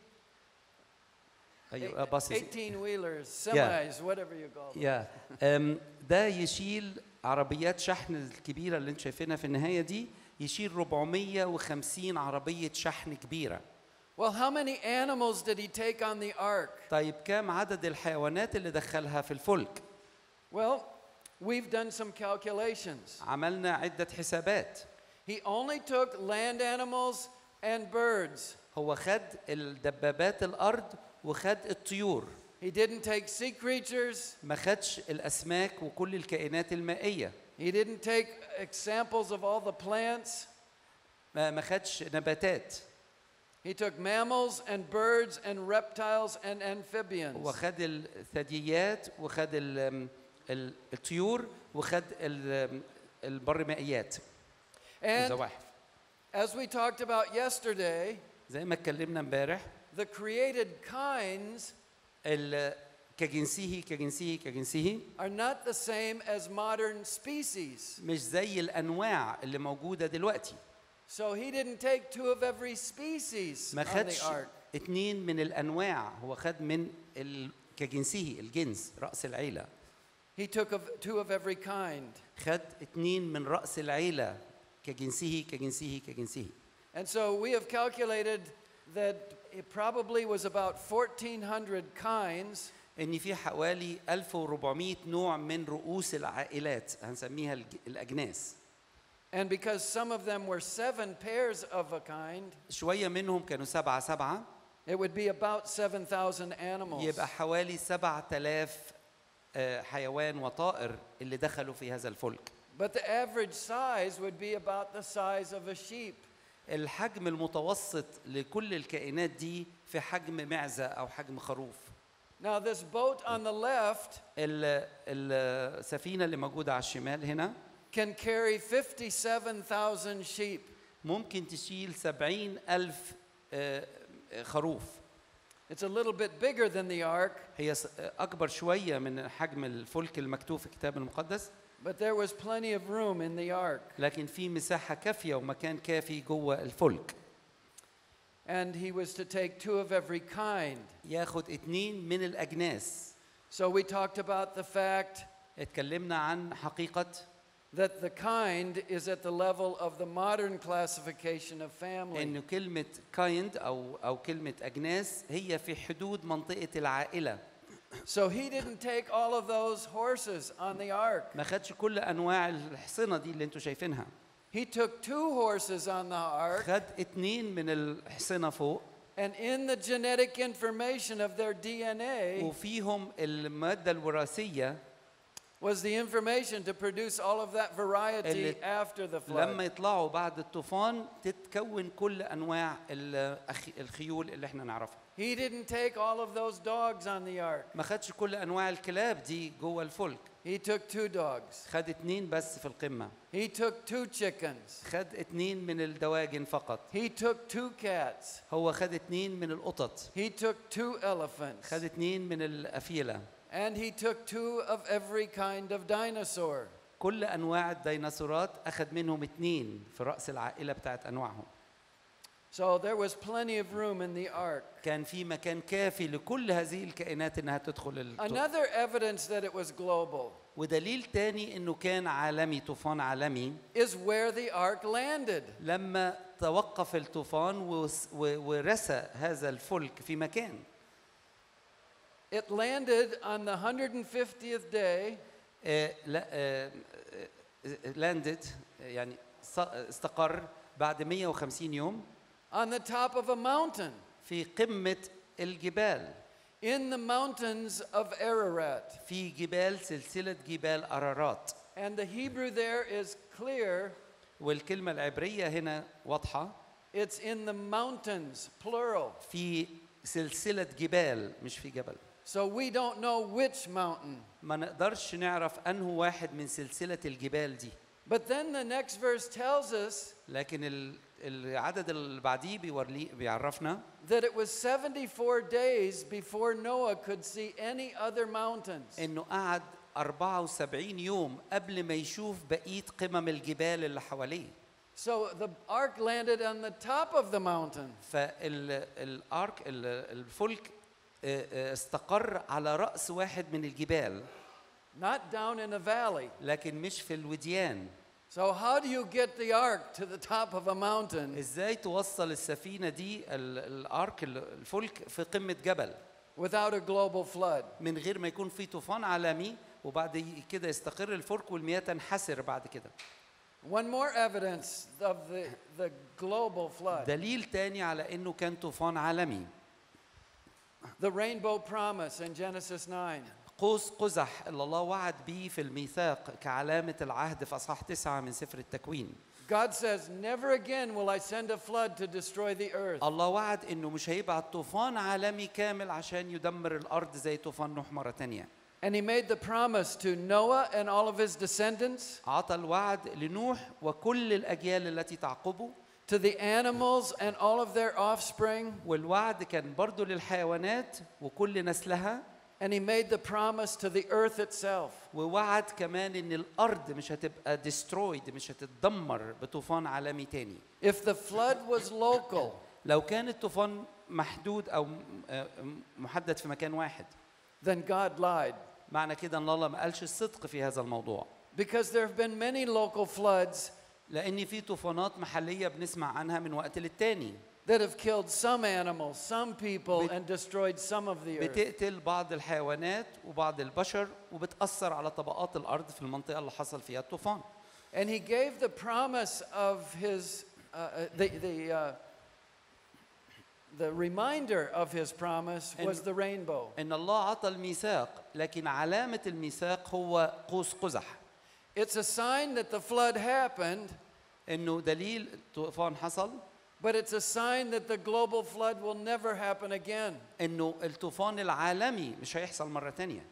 ايوه باص 18 wheelers, semis, whatever you call them. يا أم، ده يشيل عربيات شحن الكبيره اللي انت شايفينها في النهايه دي يشيل 450 عربيه شحن كبيره Well, how many animals did he take on the ark? طيب كام عدد الحيوانات اللي دخلها في الفلك Well, we've done some calculations. عملنا عده حسابات He only took land animals and birds. هو خد الدبابات الارض وخد الطيور He didn't take sea creatures. ما خدش الاسماك وكل الكائنات المائيه He didn't take examples of all the plants. ما ما خدش نباتات He took mammals and birds and reptiles and amphibians. هو خد الثدييات وخد ال- ال- الطيور وخد ال- البرمائيات And, الزواحف As we talked about yesterday, زي ما اتكلمنا امبارح the created kinds ال- كجنسه كجنسه كجنسه are not the same as modern species. مش زي الانواع اللي موجوده دلوقتي So he didn't take two of every species ما on the خدش ark. اتنين من الانواع هو خد من ال... كجنسه الجنس راس العيله He took of two of every kind. خد اتنين من راس العيله كجنسه كجنسه كجنسه And so we have calculated that it probably was about 1,400 kinds, ان في حوالي 1400 نوع من رؤوس العائلات هنسميها الج- الاجناس and because some of them were seven pairs of a kind, شويه منهم كانوا سبعه سبعه it would be about 7,000 animals. يبقى حوالي 7000 آه، حيوان وطائر اللي دخلوا في هذا الفلك But the average size would be about the size of a sheep. الحجم المتوسط لكل الكائنات دي في حجم معزه او حجم خروف Now, this boat on the left ال- السفينه اللي موجوده على الشمال هنا can carry 57,000 sheep. ممكن تشيل سبعين ألف آه، آه، خروف It's a little bit bigger than the ark, هي س- أكبر شوية من حجم الفلك المكتوب في الكتاب المقدس but there was plenty of room in the ark. لكن في مساحة كافية ومكان كافي جوه الفلك And he was to take two of every kind. ياخد اتنين من الأجناس So we talked about the fact اتكلمنا عن حقيقة that the kind is at the level of the modern classification of family. إنه كلمة كايند أو أو كلمة أجناس هي في حدود منطقة العائلة So he didn't take all of those horses on the ark. ما خدش كل أنواع الحصنة دي اللي أنتوا شايفينها He took two horses on the ark, خد اتنين من الحصنة فوق and in the genetic information of their DNA وفيهم المادة الوراثية was the information to produce all of that variety اللي- after the لما flood. يطلعوا بعد الطوفان تتكون كل انواع الأخ- الخيول اللي احنا نعرفها He didn't take all of those dogs on the ark. ما خدش كل انواع الكلاب دي جوه الفلك He took two dogs. خد اتنين بس في القمه He took two chickens. خد اتنين من الدواجن فقط He took two cats. هو خد اتنين من القطط He took two elephants. خد اتنين من الافيله And he took two of every kind of dinosaur. كل انواع الديناصورات اخد منهم اتنين في راس العائله بتاعت انواعهم So there was plenty of room in the ark. كان في مكان كافي لكل هذه الكائنات انها تدخل الط- Another evidence that it was global ودليل تاني انه كان عالمي طوفان عالمي is where the ark landed. لما توقف الطوفان وس- و- ورسى هذا الفلك في مكان It landed on the 150th day آه، لا لاندد يعني ص- استقر بعد 150 يوم on the top of a mountain في قمة الجبال in the mountains of Ararat. في جبال سلسلة جبال أرارات And the Hebrew there is clear. والكلمة العبرية هنا واضحة It's in the mountains, plural. في سلسلة جبال مش في جبل So we don't know which mountain. ما نقدرش نعرف أنه واحد من سلسلة الجبال دي But then the next verse tells us لكن ال- العدد اللي بعديه بيورلي بيعرفنا that it was 74 days before Noah could see any other mountains. انه قعد 74 يوم قبل ما يشوف بقيه قمم الجبال اللي حواليه So the ark landed on the top of the mountain. فالارك الفلك آه، آه، استقر على راس واحد من الجبال not down in a valley. لكن مش في الوديان So, how do you get the ark to the top of a mountain ازاي توصل السفينه دي ال- الارك ال- الفلك في قمه جبل without a global flood? من غير ما يكون في طوفان عالمي وبعد كده يستقر الفلك والمياه تنحسر بعد كده One more evidence of the, the global flood دليل تاني على انه كان طوفان عالمي the rainbow promise in Genesis 9. قوس قزح اللي الله وعد بيه في الميثاق كعلامة العهد في أصحاح تسعة من سفر التكوين God says, Never again will I send a flood to destroy the earth. الله وعد إنه مش هيبعت طوفان عالمي كامل عشان يدمر الأرض زي طوفان نوح مرة تانية And he made the promise to Noah and all of his descendants عطى الوعد لنوح وكل الأجيال التي تعقبه to the animals and all of their offspring. والوعد كان برضو للحيوانات وكل نسلها And he made the promise to the earth itself. ووعد كمان ان الارض مش هتبقى destroyed مش هتتدمر بطوفان عالمي تاني If the flood was local, لو كان الطوفان محدود او م- آه، محدد في مكان واحد then God lied. معنى كده ان الله ما قالش الصدق في هذا الموضوع Because there have been many local floods لان في طوفانات محليه بنسمع عنها من وقت للتاني that have killed some animals, some people, Bit- and destroyed some of the earth. بتقتل بعض الحيوانات وبعض البشر وبتاثر على طبقات الارض في المنطقه اللي حصل فيها الطوفان And he gave the promise of his, uh, uh, the, the, uh, the reminder of his promise was And- the rainbow. ان الله عطى الميثاق لكن علامه الميثاق هو قوس قزح It's a sign that the flood happened, انه دليل الطوفان حصل but it's a sign that the global flood will never happen again. انه الطوفان العالمي مش هيحصل مره تانية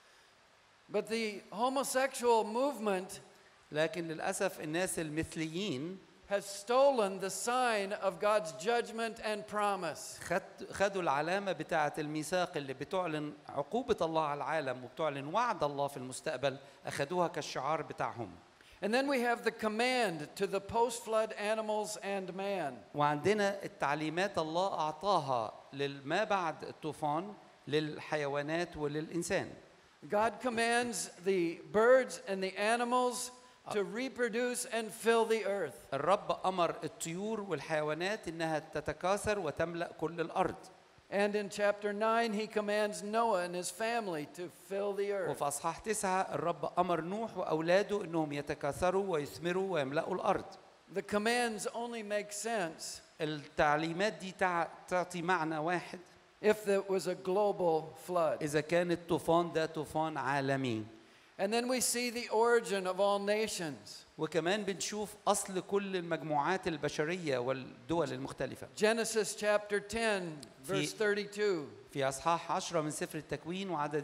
But the homosexual movement لكن للاسف الناس المثليين has stolen the sign of God's judgment and promise. خد خدوا العلامه بتاعه الميثاق اللي بتعلن عقوبه الله على العالم وبتعلن وعد الله في المستقبل اخذوها كالشعار بتاعهم And then we have the command to the post flood animals and man. وعندنا التعليمات الله اعطاها لما بعد الطوفان للحيوانات وللانسان God commands the birds and the animals to reproduce and fill the earth. الرب امر الطيور والحيوانات انها تتكاثر وتملا كل الارض And in chapter 9, he commands Noah and his family to fill the earth. وفي اصحاح تسعة الرب امر نوح واولاده انهم يتكاثروا ويثمروا ويملأوا الارض The commands only make sense التعليمات دي تع- تعطي معنى واحد if there was a global flood. اذا كان الطوفان ده طوفان عالمي And then we see the origin of all nations. وكمان بنشوف اصل كل المجموعات البشريه والدول المختلفه Genesis chapter 10, verse 32 في اصحاح 10 من سفر التكوين وعدد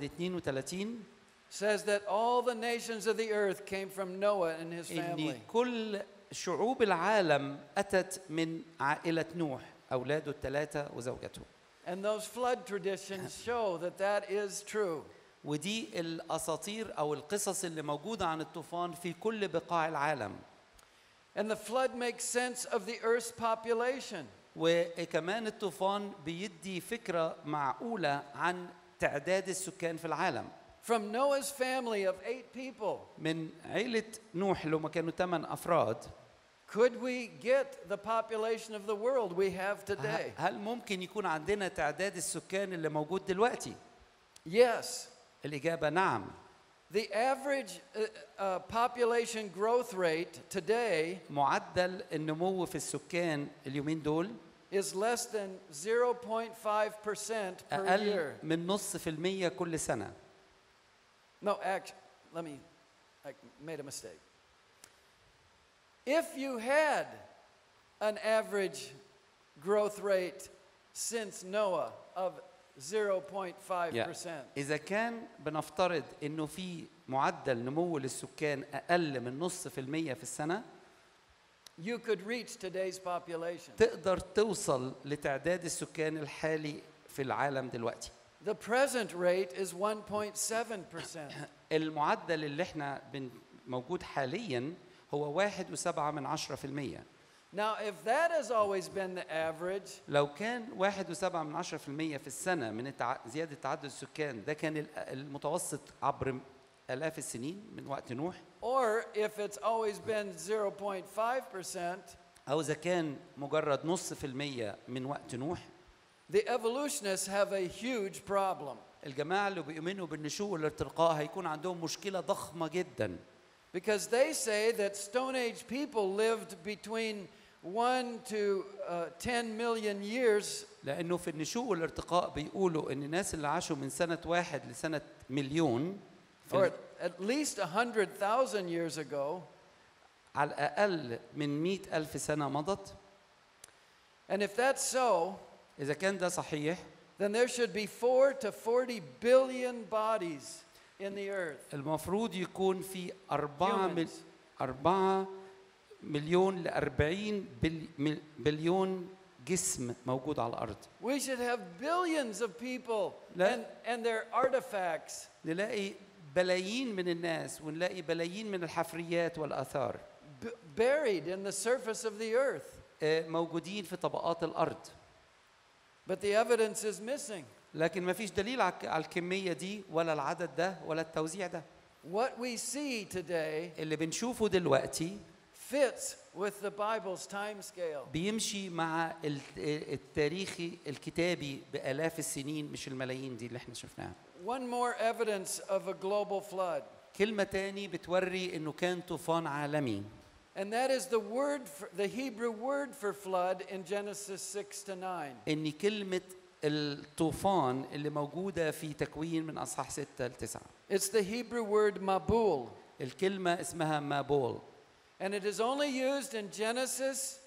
32 says that all the nations of the earth came from Noah and his ان family. كل شعوب العالم اتت من عائله نوح اولاده الثلاثه وزوجته And those flood traditions show that that is true. ودي الاساطير او القصص اللي موجوده عن الطوفان في كل بقاع العالم And the flood makes sense of the earth's population. وكمان الطوفان بيدي فكره معقوله عن تعداد السكان في العالم From Noah's family of eight people, من عيله نوح لما كانوا ثمان افراد could we get the population of the world we have today? هل ممكن يكون عندنا تعداد السكان اللي موجود دلوقتي Yes. الاجابه نعم The average uh, uh, population growth rate today معدل النمو في السكان اليومين دول is less than 0.5% per اقل year. من نص في المية كل سنه No, actually, let me, I made a mistake. If you had an average growth rate since Noah of 0.5%, اذا كان بنفترض انه في معدل نمو للسكان اقل من نص في المية في السنه you could reach today's population. تقدر توصل لتعداد السكان الحالي في العالم دلوقتي The present rate is 1.7%. المعدل اللي احنا بن موجود حاليا هو واحد وسبعة من عشرة في المية Now, if that has always been the average, لو كان واحد وسبعة من عشرة في المية في السنة من التع... زيادة تعدد السكان ده كان ال- المتوسط عبر آلاف السنين من وقت نوح or if it's always been 0.5%, أو إذا كان مجرد نص في المية من وقت نوح the evolutionists have a huge problem. الجماعة اللي بيؤمنوا بالنشوء والارتقاء هيكون عندهم مشكلة ضخمة جدا Because they say that Stone Age people lived between 1 to uh, 10 million years, لأنه في النشوء والارتقاء بيقولوا إن الناس اللي عاشوا من سنة واحد لسنة مليون في or ال- at least 100,000 years ago. على الأقل من مئة ألف سنة مضت And if that's so, إذا كان ده صحيح then there should be 4 to 40 billion bodies in the earth. المفروض يكون في أربعة من Humans. أربعة مليون ل 40 بل- مل- بليون جسم موجود على الارض We should have billions of people لا. and, and their artifacts نلاقي بلايين من الناس ونلاقي بلايين من الحفريات والاثار b- buried in the surface of the earth. آه، موجودين في طبقات الارض But the evidence is missing. لكن ما فيش دليل على على الكميه دي ولا العدد ده ولا التوزيع ده What we see today اللي بنشوفه دلوقتي fits with the Bible's time scale. بيمشي مع ال- التاريخي الكتابي بالاف السنين مش الملايين دي اللي احنا شفناها One more evidence of a global flood, كلمة تاني بتوري انه كان طوفان عالمي and that is the word, for, the Hebrew word for flood in Genesis 6 to 9. ان كلمة الطوفان اللي موجودة في تكوين من اصحاح 6 ل 9 It's the Hebrew word mabul, الكلمة اسمها مابول and it is only used in Genesis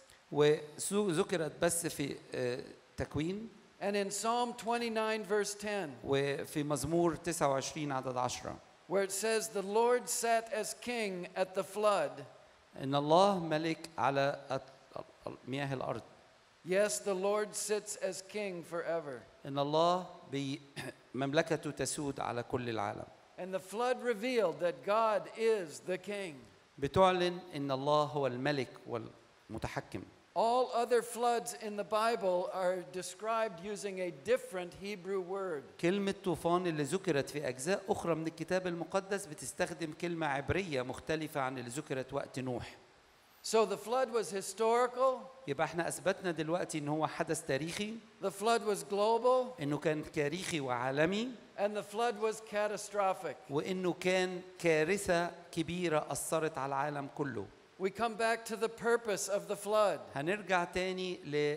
وذكرت بس في آه، تكوين and in Psalm 29, verse 10, وفي مزمور 29 عدد 10 where it says, The Lord sat as king at the flood. ان الله ملك على أط- مياه الارض Yes, the Lord sits as king forever. ان الله بي- مملكته تسود على كل العالم And the flood revealed that God is the king. بتعلن ان الله هو الملك والمتحكم All other floods in the Bible are described using a different Hebrew word. كلمة طوفان اللي ذكرت في أجزاء أخرى من الكتاب المقدس بتستخدم كلمة عبرية مختلفة عن اللي ذكرت وقت نوح So the flood was historical, يبقى احنا أثبتنا دلوقتي إن هو حدث تاريخي the flood was global, إنه كان تاريخي وعالمي and the flood was catastrophic. وإنه كان كارثة كبيرة أثرت على العالم كله We come back to the purpose of the flood. هنرجع تاني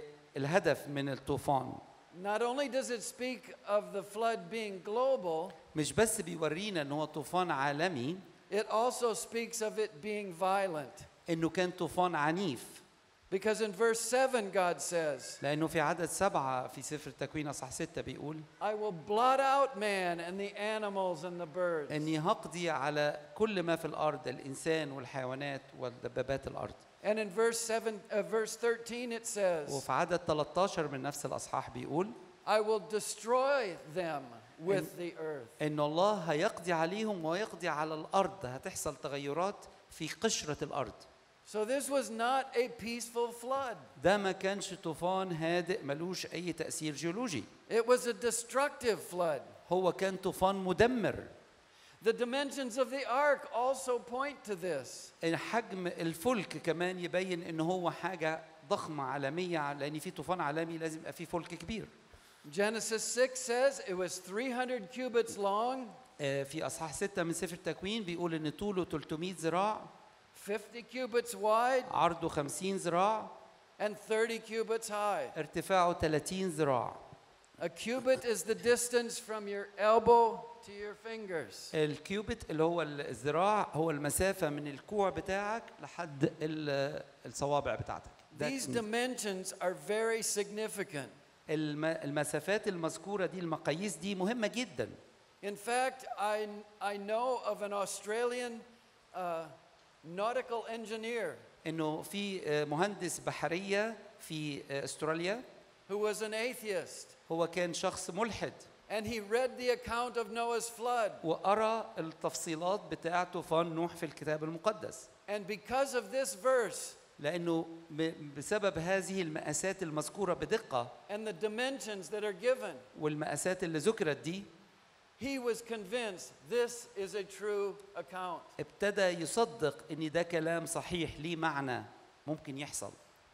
للهدف من الطوفان Not only does it speak of the flood being global, مش بس بيورينا إن هو طوفان عالمي it also speaks of it being violent. إنه كان طوفان عنيف Because in verse 7, God says, لأنه في عدد سبعة في سفر التكوين أصح ستة بيقول I will blot out man and the animals and the birds. اني هقضي على كل ما في الارض الانسان والحيوانات والدبابات الارض And in verse 7, uh, verse 13, it says, وفي عدد 13 من نفس الاصحاح بيقول I will destroy them with the earth. ان الله هيقضي عليهم ويقضي على الارض هتحصل تغيرات في قشره الارض So this was not a peaceful flood. ده ما كانش طوفان هادئ ملوش اي تاثير جيولوجي It was a destructive flood. هو كان طوفان مدمر The dimensions of the ark also point to this. إن حجم الفلك كمان يبين ان هو حاجه ضخمه عالميه لان في طوفان عالمي لازم يبقى في فلك كبير Genesis 6 says it was 300 cubits long, آه، في اصحاح 6 من سفر التكوين بيقول ان طوله 300 ذراع 50 cubits wide, عرضه 50 ذراع and 30 cubits high. ارتفاعه 30 ذراع A cubit is the distance from your elbow to your fingers. الكيوبت اللي هو الذراع هو المسافة من الكوع بتاعك لحد ال- الصوابع بتاعتك ده These dimensions are very significant. الم- المسافات المذكورة دي المقاييس دي مهمة جدا In fact, I, I know of an Australian uh, nautical engineer انه في آه، مهندس بحرية في آه، استراليا who was an atheist. هو كان شخص ملحد And he read the account of Noah's flood. وقرا التفصيلات بتاع طوفان نوح في الكتاب المقدس And because of this verse لانه ب- بسبب هذه المقاسات المذكورة بدقة and the dimensions that are given, والمقاسات اللي ذكرت دي he was convinced this is a true account. ابتدى يصدق ان ده كلام صحيح ليه معنى ممكن يحصل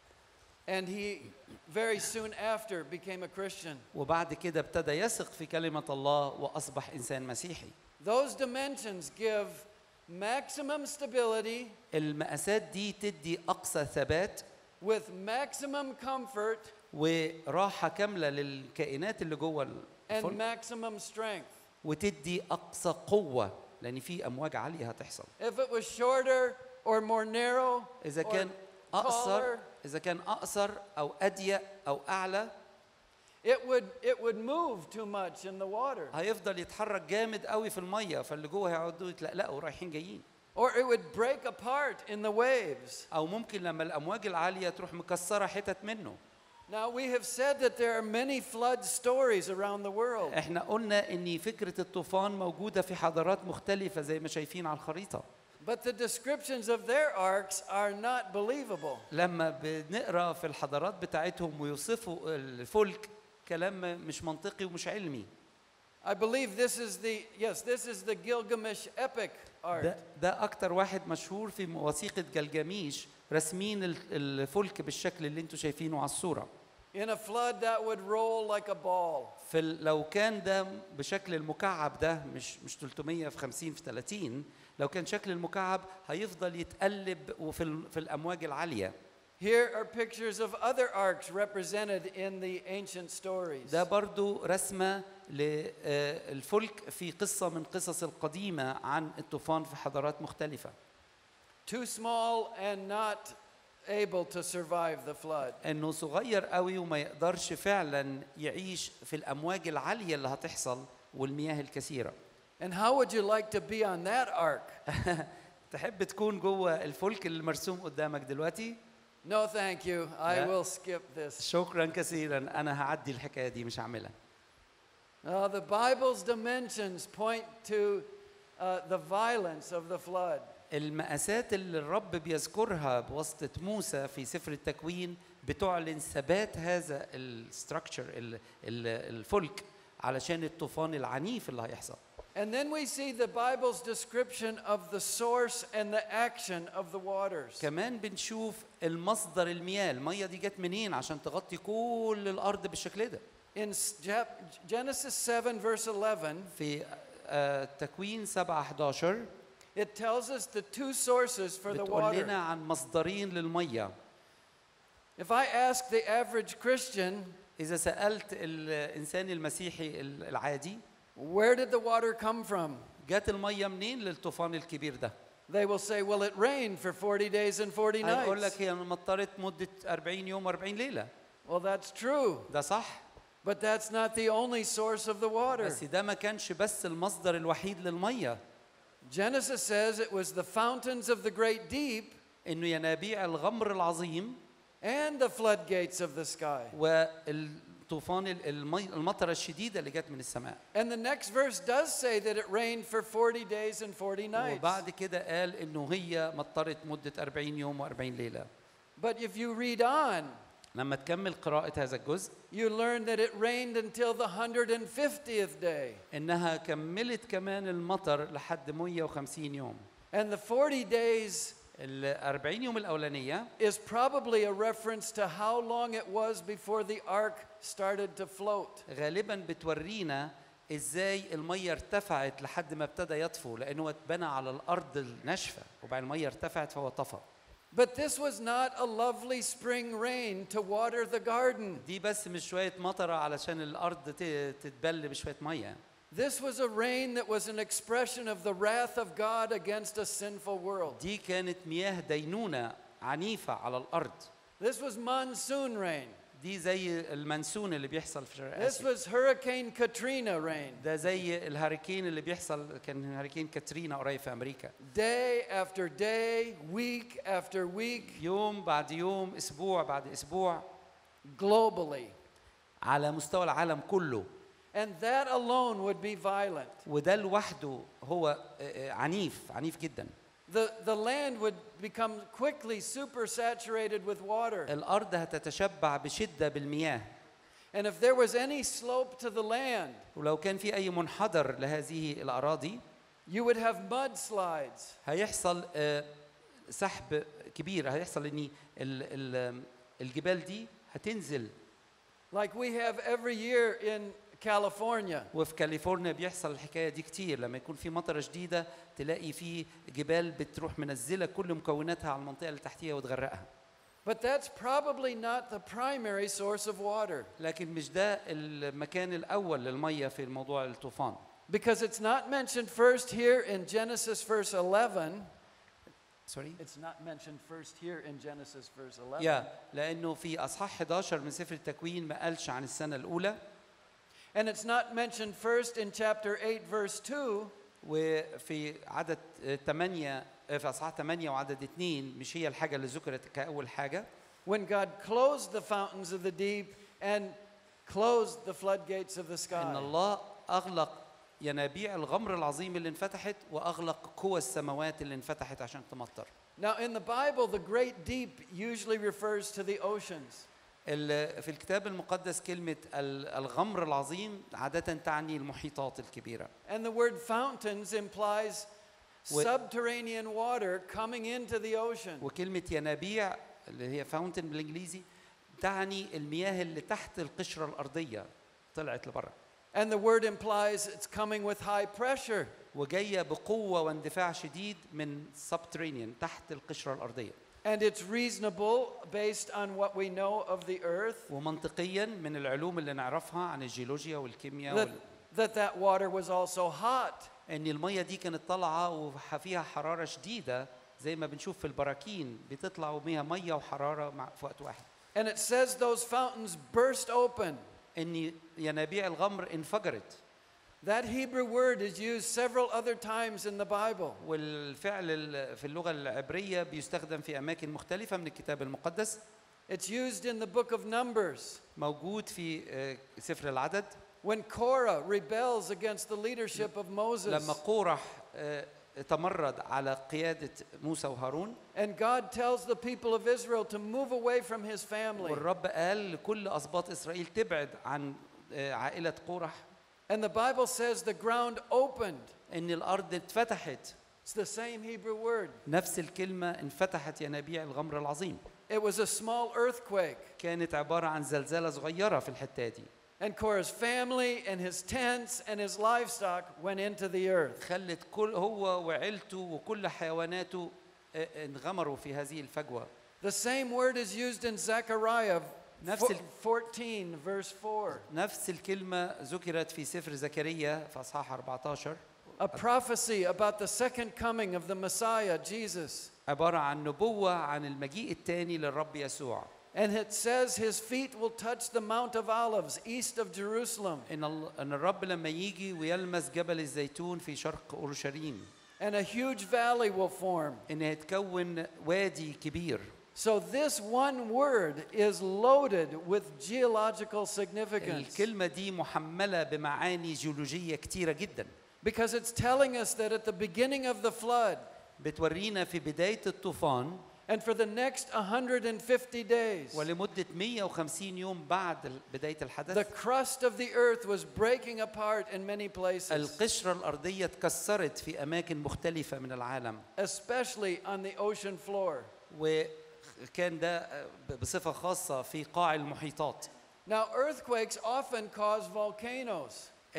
And he very soon after became a Christian. وبعد كده ابتدى يثق في كلمة الله وأصبح إنسان مسيحي Those dimensions give maximum stability المقاسات دي تدي أقصى ثبات with maximum comfort وراحة كاملة للكائنات اللي جوه and الفلك maximum strength. وتدي أقصى قوة لأن في أمواج عالية هتحصل If it was shorter or more narrow إذا or كان أقصر taller, إذا كان أقصر أو أضيق أو أعلى it would, it would move too much in the water. هيفضل يتحرك جامد قوي في المية فاللي جوه هيقعدوا يتلقلقوا رايحين جايين Or it would break apart in the waves. او ممكن لما الامواج العاليه تروح مكسره حتت منه Now, we have said that there are many flood stories around the world. احنا قلنا ان فكره الطوفان موجوده في حضارات مختلفه زي ما شايفين على الخريطه But the descriptions of their arks are not believable. لما بنقرا في الحضارات بتاعتهم ويوصفوا الفلك كلام مش منطقي ومش علمي I believe this is the, yes, this is the Gilgamesh epic art. ده ده اكتر واحد مشهور في وثيقه جلجميش راسمين ال- الفلك بالشكل اللي انتم شايفينه على الصوره In a flood that would roll like a ball. في ال- لو كان ده بشكل المكعب ده مش مش 300 في 50 في 30 لو كان شكل المكعب هيفضل يتقلب وفي ال- في الامواج العاليه Here are pictures of other arks represented in the ancient stories. ده برضو رسمه للفلك في قصه من قصص القديمه عن الطوفان في حضارات مختلفه Too small and not able to survive the flood. انه صغير قوي وما يقدرش فعلا يعيش في الامواج العاليه اللي هتحصل والمياه الكثيره And how would you like to be on that ark? تحب تكون جوه الفلك اللي مرسوم قدامك دلوقتي No, thank you. I Yeah. will skip this. شكرا كثيرا انا هعدي الحكايه دي مش هعملها Uh, the Bible's dimensions point to uh, the violence of the flood. المقاسات اللي الرب بيذكرها بواسطه موسى في سفر التكوين بتعلن ثبات هذا الستراكشر الفلك علشان الطوفان العنيف اللي هيحصل And then we see the Bible's description of the source and the action of the waters. كمان بنشوف المصدر المياه الميه دي جت منين عشان تغطي كل الارض بالشكل ده In s- Jap- Genesis 7, verse 11, في آه، تكوين 7 11 it tells us the two sources for the بتقول لنا water. عن مصدرين للميه If I ask the average Christian, اذا سالت الانسان المسيحي العادي where did the water come from? جت الميه منين للطوفان الكبير ده They will say, well, it rained for 40 days and 40 هيقول nights. لك هي مطرت مده 40 يوم 40 ليله Well, that's true, ده صح but that's not the only source of the water. بس ده ما كانش بس المصدر الوحيد للميه Genesis says it was the fountains of the great deep انه ينابيع الغمر العظيم and the floodgates of the sky. والطوفان ال- المي المطره الشديده اللي جت من السماء And the next verse does say that it rained for 40 days and 40 nights. وبعد كده قال انه هي مطرت مده 40 يوم و40 ليله But if you read on, لما تكمل قراءه هذا الجزء you learn that it rained until the 150th day. انها كملت كمان المطر لحد 150 يوم And the 40 days ال 40 يوم الاولانيه is probably a reference to how long it was before the ark started to float. غالبا بتورينا ازاي الميه ارتفعت لحد ما ابتدى يطفو لانه اتبنى على الارض الناشفه وبعد الميه ارتفعت فهو طفى But this was not a lovely spring rain to water the garden. دي بس مش شويه مطره علشان الارض ت- تتبل بشويه ميه This was a rain that was an expression of the wrath of God against a sinful world. دي كانت مياه دينونه عنيفه على الارض This was monsoon rain. دي زي المنسون اللي بيحصل في شرق This اسيا was Hurricane Katrina rain. ده زي الهاريكين اللي بيحصل كان هاريكين كاترينا قريب في امريكا Day after day, week after week, يوم بعد يوم اسبوع بعد اسبوع globally. على مستوى العالم كله And that alone would be violent. وده لوحده هو آه، آه، عنيف عنيف جدا The, the land would become quickly super saturated with water. الارض هتتشبع بشده بالمياه And if there was any slope to the land, ولو كان في اي منحدر لهذه الاراضي you would have mudslides. هيحصل آه، سحب كبير هيحصل ان ال- ال- الجبال دي هتنزل Like we have every year in California. وفي كاليفورنيا بيحصل الحكايه دي كتير لما يكون في مطره شديده تلاقي في جبال بتروح منزله كل مكوناتها على المنطقه اللي تحتيها وتغرقها But that's probably not the primary source of water لكن مش ده المكان الاول للميه في الموضوع الطوفان because it's not mentioned first here in Genesis verse 11. سوري It's not mentioned first here in Genesis verse 11. يا لانه في اصحاح 11 من سفر التكوين ما قالش عن السنه الاولى And it's not mentioned first in chapter 8 verse 2 وفي عدد 8 آه، في اصحاح 8 وعدد 2 مش هي الحاجه اللي ذكرت كاول حاجه when God closed the fountains of the deep and closed the floodgates of the ان sky. الله اغلق ينابيع الغمر العظيم اللي انفتحت واغلق قوى السماوات اللي انفتحت عشان تمطر Now, in the Bible, the great deep usually refers to the oceans. ال- في الكتاب المقدس كلمه ال- الغمر العظيم عاده تعني المحيطات الكبيره And the word fountains implies Wh- subterranean water coming into the ocean. وكلمه ينابيع اللي هي فاونتن بالانجليزي تعني المياه اللي تحت القشره الارضيه طلعت لبره And the word implies it's coming with high pressure. وجايه بقوه واندفاع شديد من سبترينيان تحت القشره الارضيه And it's reasonable based on what we know of the earth ومنطقيا من العلوم اللي نعرفها عن الجيولوجيا والكيمياء that, وال... that that water was also hot. ان الميه دي كانت طالعه وفيها حراره شديده زي ما بنشوف في البراكين بتطلع وبيها ميه وحراره مع في وقت واحد And it says those fountains burst open. ان ينابيع الغمر انفجرت That Hebrew word is used several other times in the Bible. والفعل ال- في اللغه العبريه بيستخدم في اماكن مختلفه من الكتاب المقدس It's used in the book of Numbers موجود في آه، سفر العدد when Korah rebels against the leadership of Moses. لما قورح آه، تمرد على قياده موسى وهارون And God tells the people of Israel to move away from his family. والرب قال لكل اسباط اسرائيل تبعد عن آه، عائله قورح And the Bible says the ground opened. ان الارض اتفتحت It's the same Hebrew word. نفس الكلمه انفتحت ينابيع الغمر العظيم It was a small earthquake. كانت عباره عن زلزله صغيره في الحته دي And Korah's family and his tents and his livestock went into the earth. خلت كل هو وعيلته وكل حيواناته آه، انغمروا في هذه الفجوه The same word is used in Zechariah نفس fo- ال- 14, verse 4. نفس الكلمه ذكرت في سفر زكريا في اصحاح 14 A prophecy about the second coming of the Messiah, Jesus. عباره عن نبوه عن المجيء الثاني للرب يسوع And it says his feet will touch the Mount of Olives east of Jerusalem. ان ال- ان الرب لما يجي ويلمس جبل الزيتون في شرق اورشليم And a huge valley will form. ان يتكون وادي كبير So this one word is loaded with geological significance الكلمه دي محمله بمعاني جيولوجيه كتيره جدا because it's telling us that at the beginning of the flood بتورينا في بدايه الطوفان and for the next 150 days, ولمده 150 يوم بعد ال- بدايه the الحدث crust of the earth was breaking apart in many places, القشره الارضيه اتكسرت في اماكن مختلفه من العالم especially on the ocean floor. وكان ده بصفه خاصه في قاع المحيطات Now, earthquakes often cause volcanoes.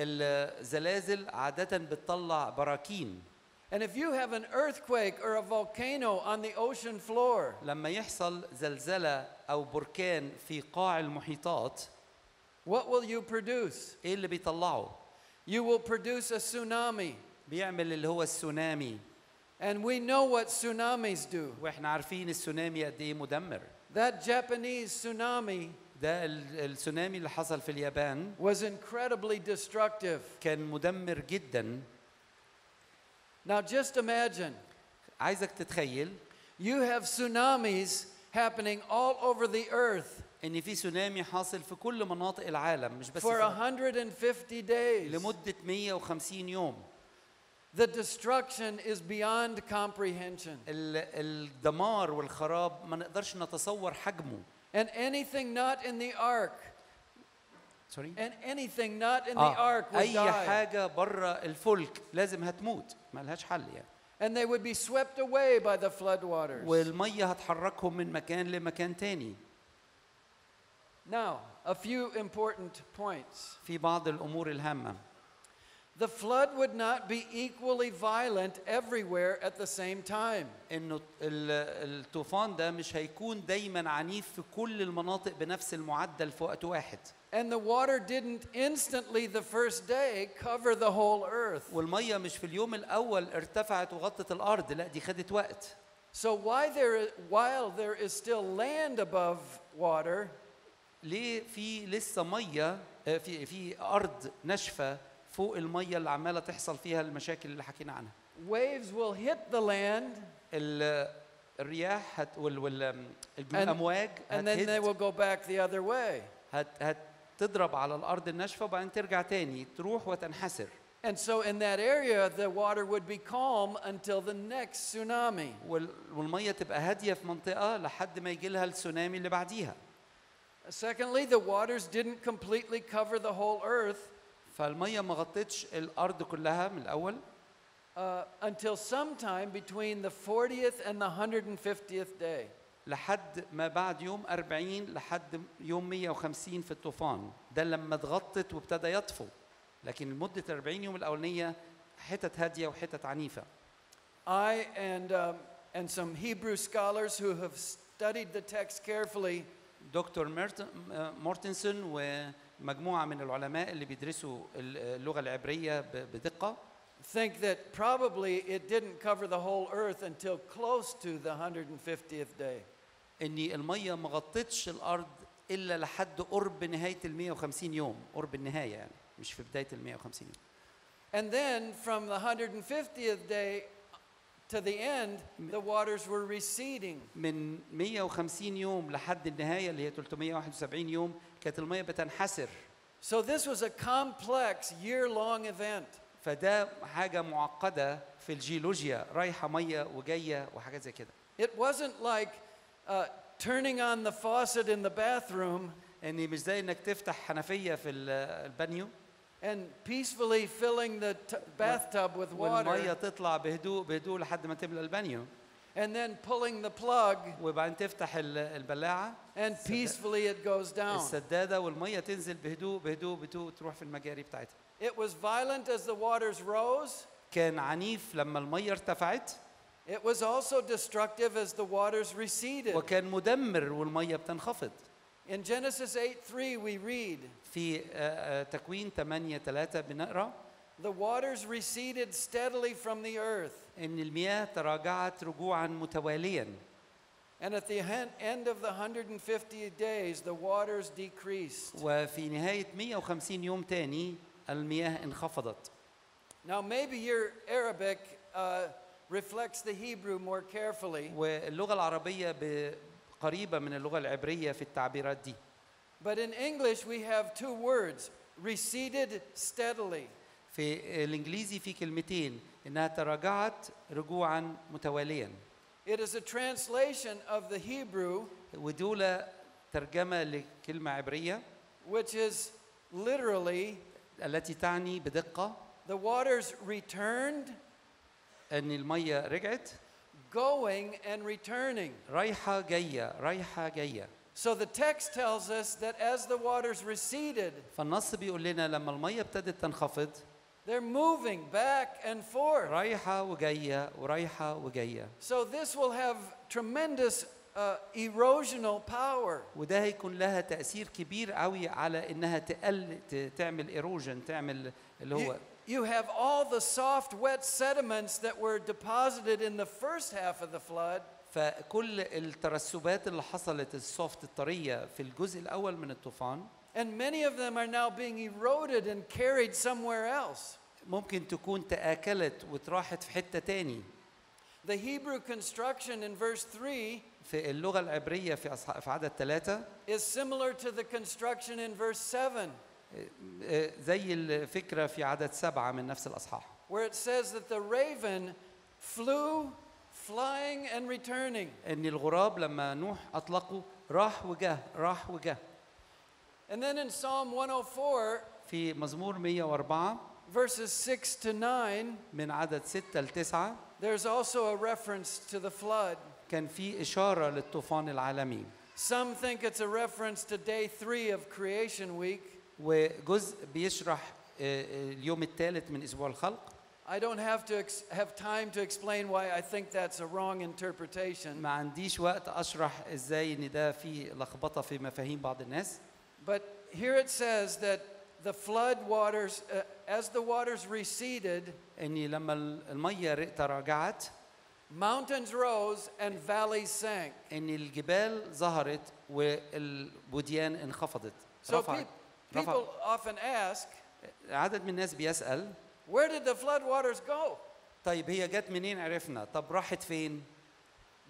الزلازل عاده بتطلع براكين And if you have an earthquake or a volcano on the ocean floor, لما يحصل زلزله او بركان في قاع المحيطات what will you produce? ايه اللي بيطلعه You will produce a tsunami. بيعمل اللي هو السونامي And we know what tsunamis do. واحنا عارفين السونامي قد ايه مدمر That Japanese tsunami ده ال- السونامي اللي حصل في اليابان was incredibly destructive. كان مدمر جدا Now, just imagine عايزك تتخيل you have tsunamis happening all over the earth ان في سونامي حاصل في كل مناطق العالم مش بس for في 150 days. لمده 150 يوم The destruction is beyond comprehension. ال- الدمار والخراب ما نقدرش نتصور حجمه And anything not in the ark, سوري and anything not in the آه. ark would اي die. حاجه بره الفلك لازم هتموت ما لهاش حل يعني And they would be swept away by the floodwaters. والميه هتحركهم من مكان لمكان تاني Now, a few important points. في بعض الامور الهامه The flood would not be equally violent everywhere at the same time. انه ال- الطوفان ده مش هيكون دايما عنيف في كل المناطق بنفس المعدل في وقت واحد And the water didn't instantly the first day cover the whole earth. والميه مش في اليوم الاول ارتفعت وغطت الارض لا دي خدت وقت So why there, while there is still land above water, ليه في لسه ميه آه، في في ارض ناشفه فوق الميه اللي عماله تحصل فيها المشاكل اللي حكينا عنها waves will hit the land ال- الرياح هت وال وال الامواج And then they هتهد will go back the other way. هت هتضرب على الارض الناشفه وبعدين ترجع تاني تروح وتنحسر And so in that area, the water would be calm until the next tsunami. وال- والميه تبقى هاديه في منطقه لحد ما يجي لها السونامي اللي بعديها Secondly, the waters didn't completely cover the whole earth فالميه ما غطتش الارض كلها من الاول uh, until sometime between the 40th and the 150th day. لحد ما بعد يوم 40 لحد يوم 150 في الطوفان ده لما اتغطت وابتدى يطفو لكن لمده 40 يوم الاولانيه حتت هاديه وحتت عنيفه I and, um, and some Hebrew scholars who have studied the text carefully دكتور ميرت- م- مورتنسون ومجموعه من العلماء اللي بيدرسوا اللغه العبريه ب- بدقه think that probably it didn't cover the whole earth until close to the 150th day. ان الميه ما غطتش الارض الا لحد قرب نهايه ال 150 يوم قرب النهايه يعني مش في بدايه ال 150 يوم And then from the 150th day to the end, the waters were receding. من 150 يوم لحد النهايه اللي هي 371 يوم كانت الميه بتنحسر So this was a complex year long event. فده حاجه معقده في الجيولوجيا رايحه ميه وجايه وحاجات زي كده It wasn't like uh, turning on the faucet in the bathroom ان مش زي انك تفتح حنفيه في ال- البانيو and peacefully filling the t- bathtub with والميه water تطلع بهدوء بهدوء لحد ما تملى البانيو and then pulling the plug وبعدين تفتح ال- البلاعه and peacefully it goes down. السداده والميه تنزل بهدوء بهدوء بهدوء تروح في المجاري بتاعتها It was violent as the waters rose. كان عنيف لما الميه ارتفعت It was also destructive as the waters receded. وكان مدمر والميه بتنخفض In Genesis 8:3 we read, في آه، آه، تكوين 8 3 بنقرا "The waters receded steadily from the earth, ان المياه تراجعت رجوعا متواليا and at the hen- end of the 150 days the waters decreased." وفي نهايه 150 يوم تاني المياه انخفضت Now maybe your Arabic uh, reflects the Hebrew more carefully, واللغه العربيه ب- قريبه من اللغه العبريه في التعبيرات دي but in English we have two words, receded steadily. في الانجليزي في كلمتين انها تراجعت رجوعا متواليا It is a translation of the Hebrew ودول ترجمه لكلمه عبريه which is literally التي تعني بدقه the waters returned, ان الميه رجعت going and returning. رايحه جايه رايحه جايه So the text tells us that as the waters receded, فالنص بيقول لنا لما الميه ابتدت تنخفض they're moving back and forth. رايحه وجايه ورايحه وجايه So this will have tremendous uh, erosional power. وده هيكون لها تاثير كبير قوي على انها تقل ت- تعمل ايروجن تعمل اللي You, هو you have all the soft, wet sediments that were deposited in the first half of the flood, فكل الترسبات اللي حصلت السوفت الطريه في الجزء الاول من الطوفان and many of them are now being eroded and carried somewhere else. ممكن تكون تآكلت واتراحت في حتة تاني The Hebrew construction in verse 3 في اللغة العبرية في أصح... في عدد ثلاثة is similar to the construction in verse 7, آه، زي الفكرة في عدد سبعة من نفس الأصحاح where it says that the raven flew, flying, and returning. إن الغراب لما نوح أطلقه راح وجه راح وجه And then in Psalm 104, في مزمور 104 verses 6 to 9, من عدد ستة لتسعة there's also a reference to the flood. كان في إشارة للطوفان العالمي Some think it's a reference to day three of creation week. وجزء بيشرح آه، آه، اليوم الثالث من أسبوع الخلق I don't have to ex- have time to explain why I think that's a wrong interpretation. ما عنديش وقت أشرح إزاي إن ده في لخبطة في مفاهيم بعض الناس But here it says that the flood waters, uh, as the waters receded, اني لما الميه ر- تراجعت mountains rose and valleys sank. ان الجبال ظهرت والوديان انخفضت So رفعت peop- رفع people often ask, عدد من الناس بيسال where did the flood waters go? طيب هي جت منين عرفنا طب راحت فين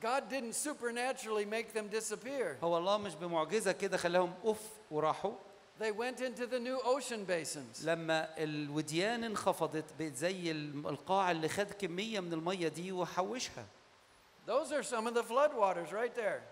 God didn't supernaturally make them disappear. هو الله مش بمعجزة كده خلاهم أف وراحوا They went into the new ocean basins. لما الوديان انخفضت بقت زي الم- القاع اللي خد كمية من المية دي وحوشها Those are some of the flood waters right there.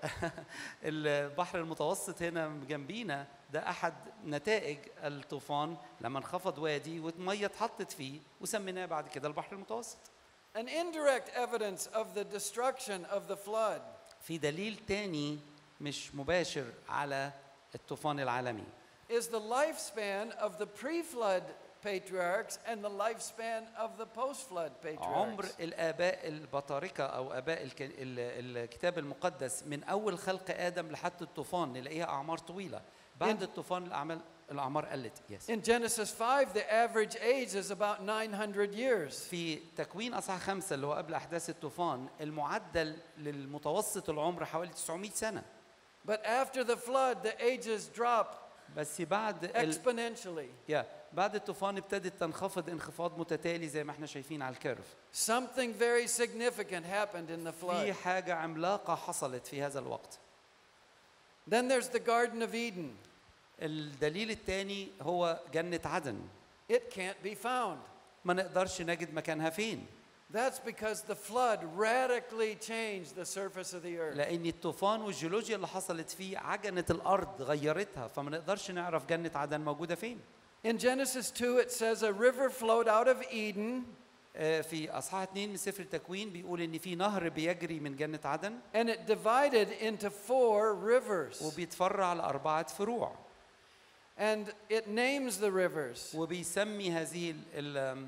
البحر المتوسط هنا جنبينا ده أحد نتائج الطوفان لما انخفض وادي والمية اتحطت فيه وسميناه بعد كده البحر المتوسط An indirect evidence of the destruction of the flood في دليل تاني مش مباشر على الطوفان العالمي is the lifespan of the pre-flood patriarchs and the lifespan of the post-flood عمر patriarchs. الآباء البطاركة أو آباء الك- ال- الكتاب المقدس من أول خلق آدم لحد الطوفان نلاقيها أعمار طويلة بعد In- الطوفان الأعمال الأعمار قلت yes. In Genesis 5, the average age is about 900 years. في تكوين أصحاح خمسة اللي هو قبل أحداث الطوفان المعدل للمتوسط العمر حوالي 900 سنة But after the flood, the ages drop بس بعد ال... exponentially. يا بعد الطوفان ابتدت تنخفض انخفاض متتالي زي ما احنا شايفين على الكيرف Something very significant happened in the في flood. حاجة عملاقة حصلت في هذا الوقت Then there's the Garden of Eden. الدليل الثاني هو جنة عدن It can't be found. ما نقدرش نجد مكانها فين That's because the flood radically changed the surface of the earth. لأن الطوفان والجيولوجيا اللي حصلت فيه عجنت الأرض غيرتها فما نقدرش نعرف جنة عدن موجودة فين In Genesis 2, it says a river flowed out of Eden آه، في أصحاح 2 من سفر التكوين بيقول إن في نهر بيجري من جنة عدن and it divided into four rivers. وبيتفرع لأربعة فروع And it names the rivers, وبيسمي هذه ال ال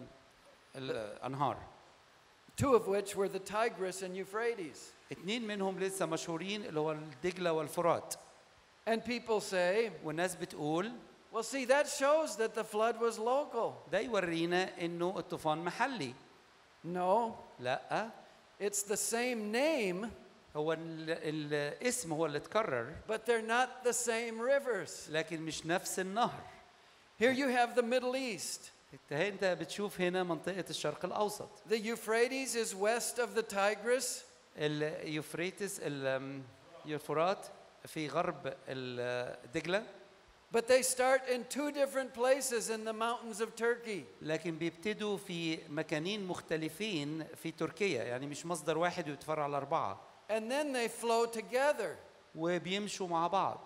الأنهار two of which were the Tigris and Euphrates. اتنين منهم لسه مشهورين اللي هو الدجلة والفرات And people say, والناس بتقول well, see, that shows that the flood was local. ده يورينا إنه الطوفان محلي No, لا it's the same name, هو ال- الاسم هو اللي اتكرر but they're not the same rivers. لكن مش نفس النهر Here you have the Middle East. انت انت بتشوف هنا منطقة الشرق الأوسط The Euphrates is west of the Tigris, اليوفريتس ال- الفرات في غرب الدجلة but they start in two different places in the mountains of Turkey. لكن بيبتدوا في مكانين مختلفين في تركيا يعني مش مصدر واحد ويتفرع على أربعة And then they flow together. وبيمشوا مع بعض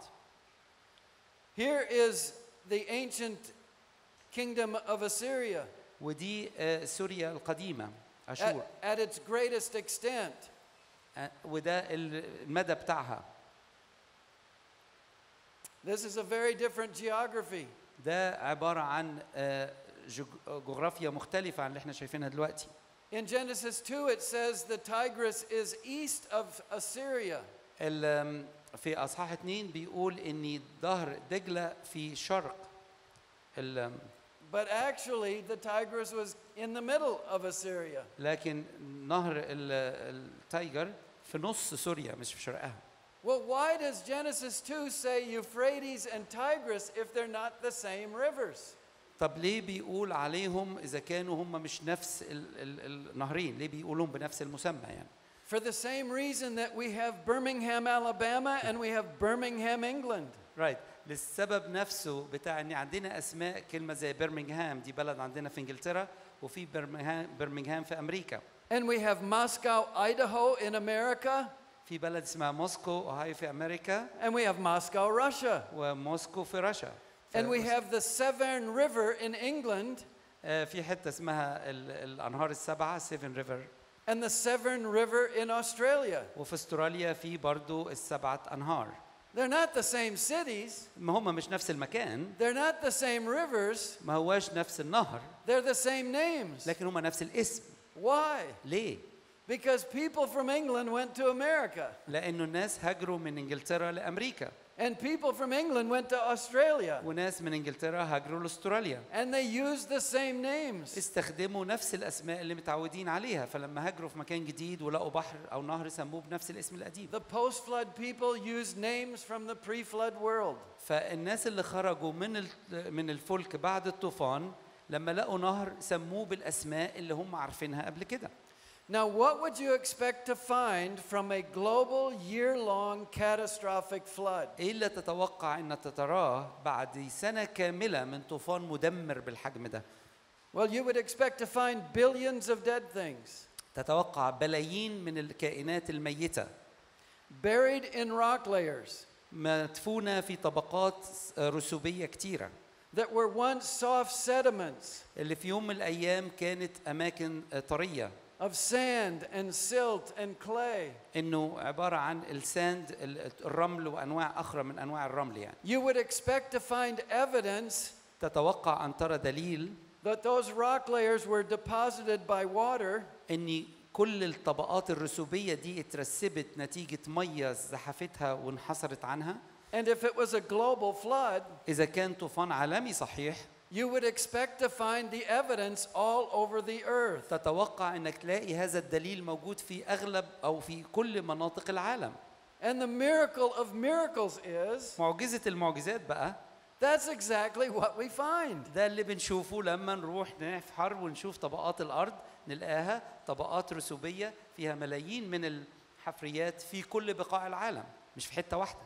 Here is the ancient kingdom of Assyria ودي آه، سوريا القديمة at, أشور at its greatest extent. آه، وده المدى بتاعها This is a very different geography. ده عبارة عن آه، جغ- جغرافيا مختلفة عن اللي احنا شايفينها دلوقتي In Genesis 2, it says the Tigris is east of Assyria. ال- في اصحاح اتنين بيقول ان ظهر دجله في شرق ال- But actually, the Tigris was in the middle of Assyria. لكن نهر ال- التايجر في نص سوريا مش في شرقها Well, why does Genesis 2 say Euphrates and Tigris if they're not the same rivers? طب ليه بيقول عليهم اذا كانوا هم مش نفس ال- ال- النهرين ليه بيقولهم بنفس المسمى يعني For the same reason that we have Birmingham, Alabama, and we have Birmingham, England. رايت للسبب نفسه بتاع ان عندنا اسماء كلمه زي برمنغهام دي بلد عندنا في انجلترا وفي برمنغهام برمنغهام في امريكا And we have Moscow, Idaho in America, في بلد اسمها موسكو اوهايو في امريكا and we have Moscow, Russia. وموسكو في روسيا And we have the Severn River in England آه، في حته اسمها ال- الانهار السبعه سيفن ريفر and the Severn River in Australia. وفي استراليا في برضو السبعه انهار They're not the same cities, ما هم مش نفس المكان they're not the same rivers, ما هواش نفس النهر they're the same names. لكن هم نفس الاسم Why? ليه Because people from England went to America, لانه الناس هاجروا من انجلترا لامريكا and people from England went to Australia, وناس من انجلترا هاجروا لاستراليا and they used the same names. استخدموا نفس الاسماء اللي متعودين عليها فلما هاجروا في مكان جديد ولقوا بحر او نهر سموه بنفس الاسم القديم The post flood people used names from the pre flood world. فالناس اللي خرجوا من ال- من الفلك بعد الطوفان لما لقوا نهر سموه بالاسماء اللي هم عارفينها قبل كده Now, what would you expect to find from a global year long catastrophic flood? ايه اللي تتوقع ان تتراه بعد سنه كامله من طوفان مدمر بالحجم ده Well, you would expect to find billions of dead things تتوقع بلايين من الكائنات الميته buried in rock layers مدفونه في طبقات رسوبيه كتيره that were once soft sediments اللي في يوم من الايام كانت اماكن طريه of sand and silt and clay. انه عباره عن الساند ال- الرمل وانواع اخرى من انواع الرمل يعني You would expect to find evidence تتوقع ان ترى دليل that those rock layers were deposited by water ان كل الطبقات الرسوبيه دي اترسبت نتيجه ميه زحفتها وانحصرت عنها and if it was a global flood, اذا كان طوفان عالمي صحيح you would expect to find the evidence all over the earth. تتوقع انك تلاقي هذا الدليل موجود في اغلب او في كل مناطق العالم And the miracle of miracles is معجزه المعجزات بقى that's exactly what we find. ده اللي بنشوفه لما نروح نحفر ونشوف طبقات الارض نلاقيها طبقات رسوبيه فيها ملايين من الحفريات في كل بقاع العالم مش في حته واحده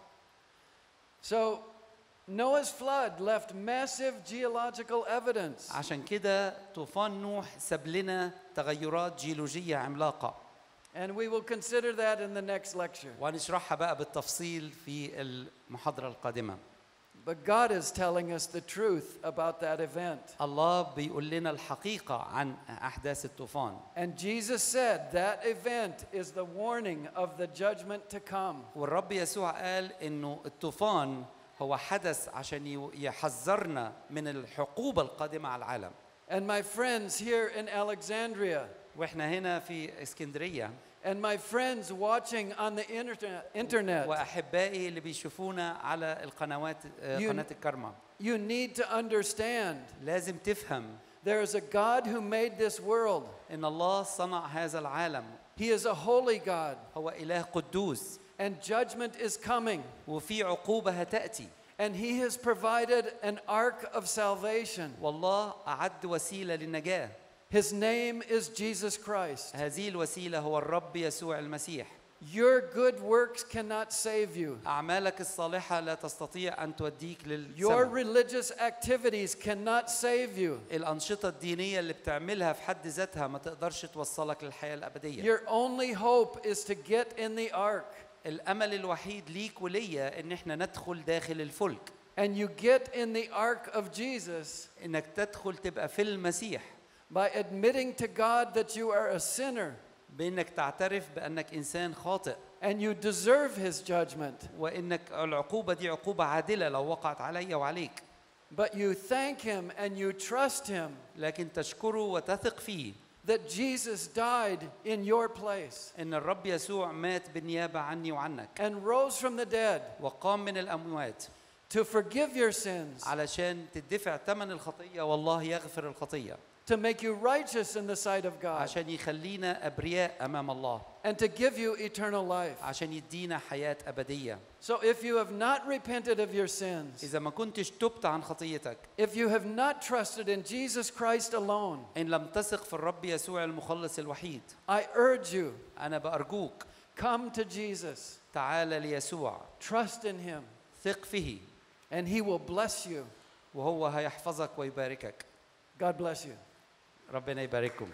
So Noah's flood left massive geological evidence. عشان كده طوفان نوح ساب لنا تغيرات جيولوجيه عملاقه And we will consider that in the next lecture. وهنشرحها بقى بالتفصيل في المحاضره القادمه But God is telling us the truth about that event. الله بيقول لنا الحقيقه عن احداث الطوفان And Jesus said that event is the warning of the judgment to come. والرب يسوع قال انه الطوفان هو حدث عشان يو- يحذرنا من الحقوبه القادمه على العالم And my friends here in Alexandria واحنا هنا في اسكندريه and my friends watching on the internet, internet واحبائي اللي بيشوفونا على القنوات آه، You- قناه الكرمه you need to understand لازم تفهم there is a God who made this world. ان الله صنع هذا العالم He is a holy God, هو اله قدوس and judgment is coming. وفي عقوبه هتاتي And He has provided an ark of salvation. والله اعد وسيله للنجاه His name is Jesus Christ. هذه الوسيله هو الرب يسوع المسيح Your good works cannot save you. اعمالك الصالحه لا تستطيع ان توديك Your للسماء religious activities cannot save you. الانشطه الدينيه اللي بتعملها في حد ذاتها ما تقدرش توصلك للحياه الابديه Your only hope is to get in the ark. الامل الوحيد ليك وليا ان احنا ندخل داخل الفلك And you get in the ark of Jesus انك تدخل تبقى في المسيح by admitting to God that you are a sinner بانك تعترف بانك انسان خاطئ and you deserve his judgment. وانك العقوبه دي عقوبه عادله لو وقعت علي وعليك But you thank him and you trust him لكن تشكره وتثق فيه that Jesus died in your place ان الرب يسوع مات بالنيابه عني وعنك and rose from the dead وقام من الاموات to forgive your sins, علشان تدفع ثمن الخطيه والله يغفر الخطيه to make you righteous in the sight of God, عشان يخلينا ابرياء امام الله and to give you eternal life. عشان يدينا حياه ابديه So if you have not repented of your sins, اذا ما كنتش تبت عن خطيتك if you have not trusted in Jesus Christ alone, ان لم تثق في الرب يسوع المخلص الوحيد I urge you, انا بارجوك come to Jesus, تعال ليسوع trust in him, ثق فيه and he will bless you. وهو هيحفظك ويباركك God bless you. ربنا يبارككم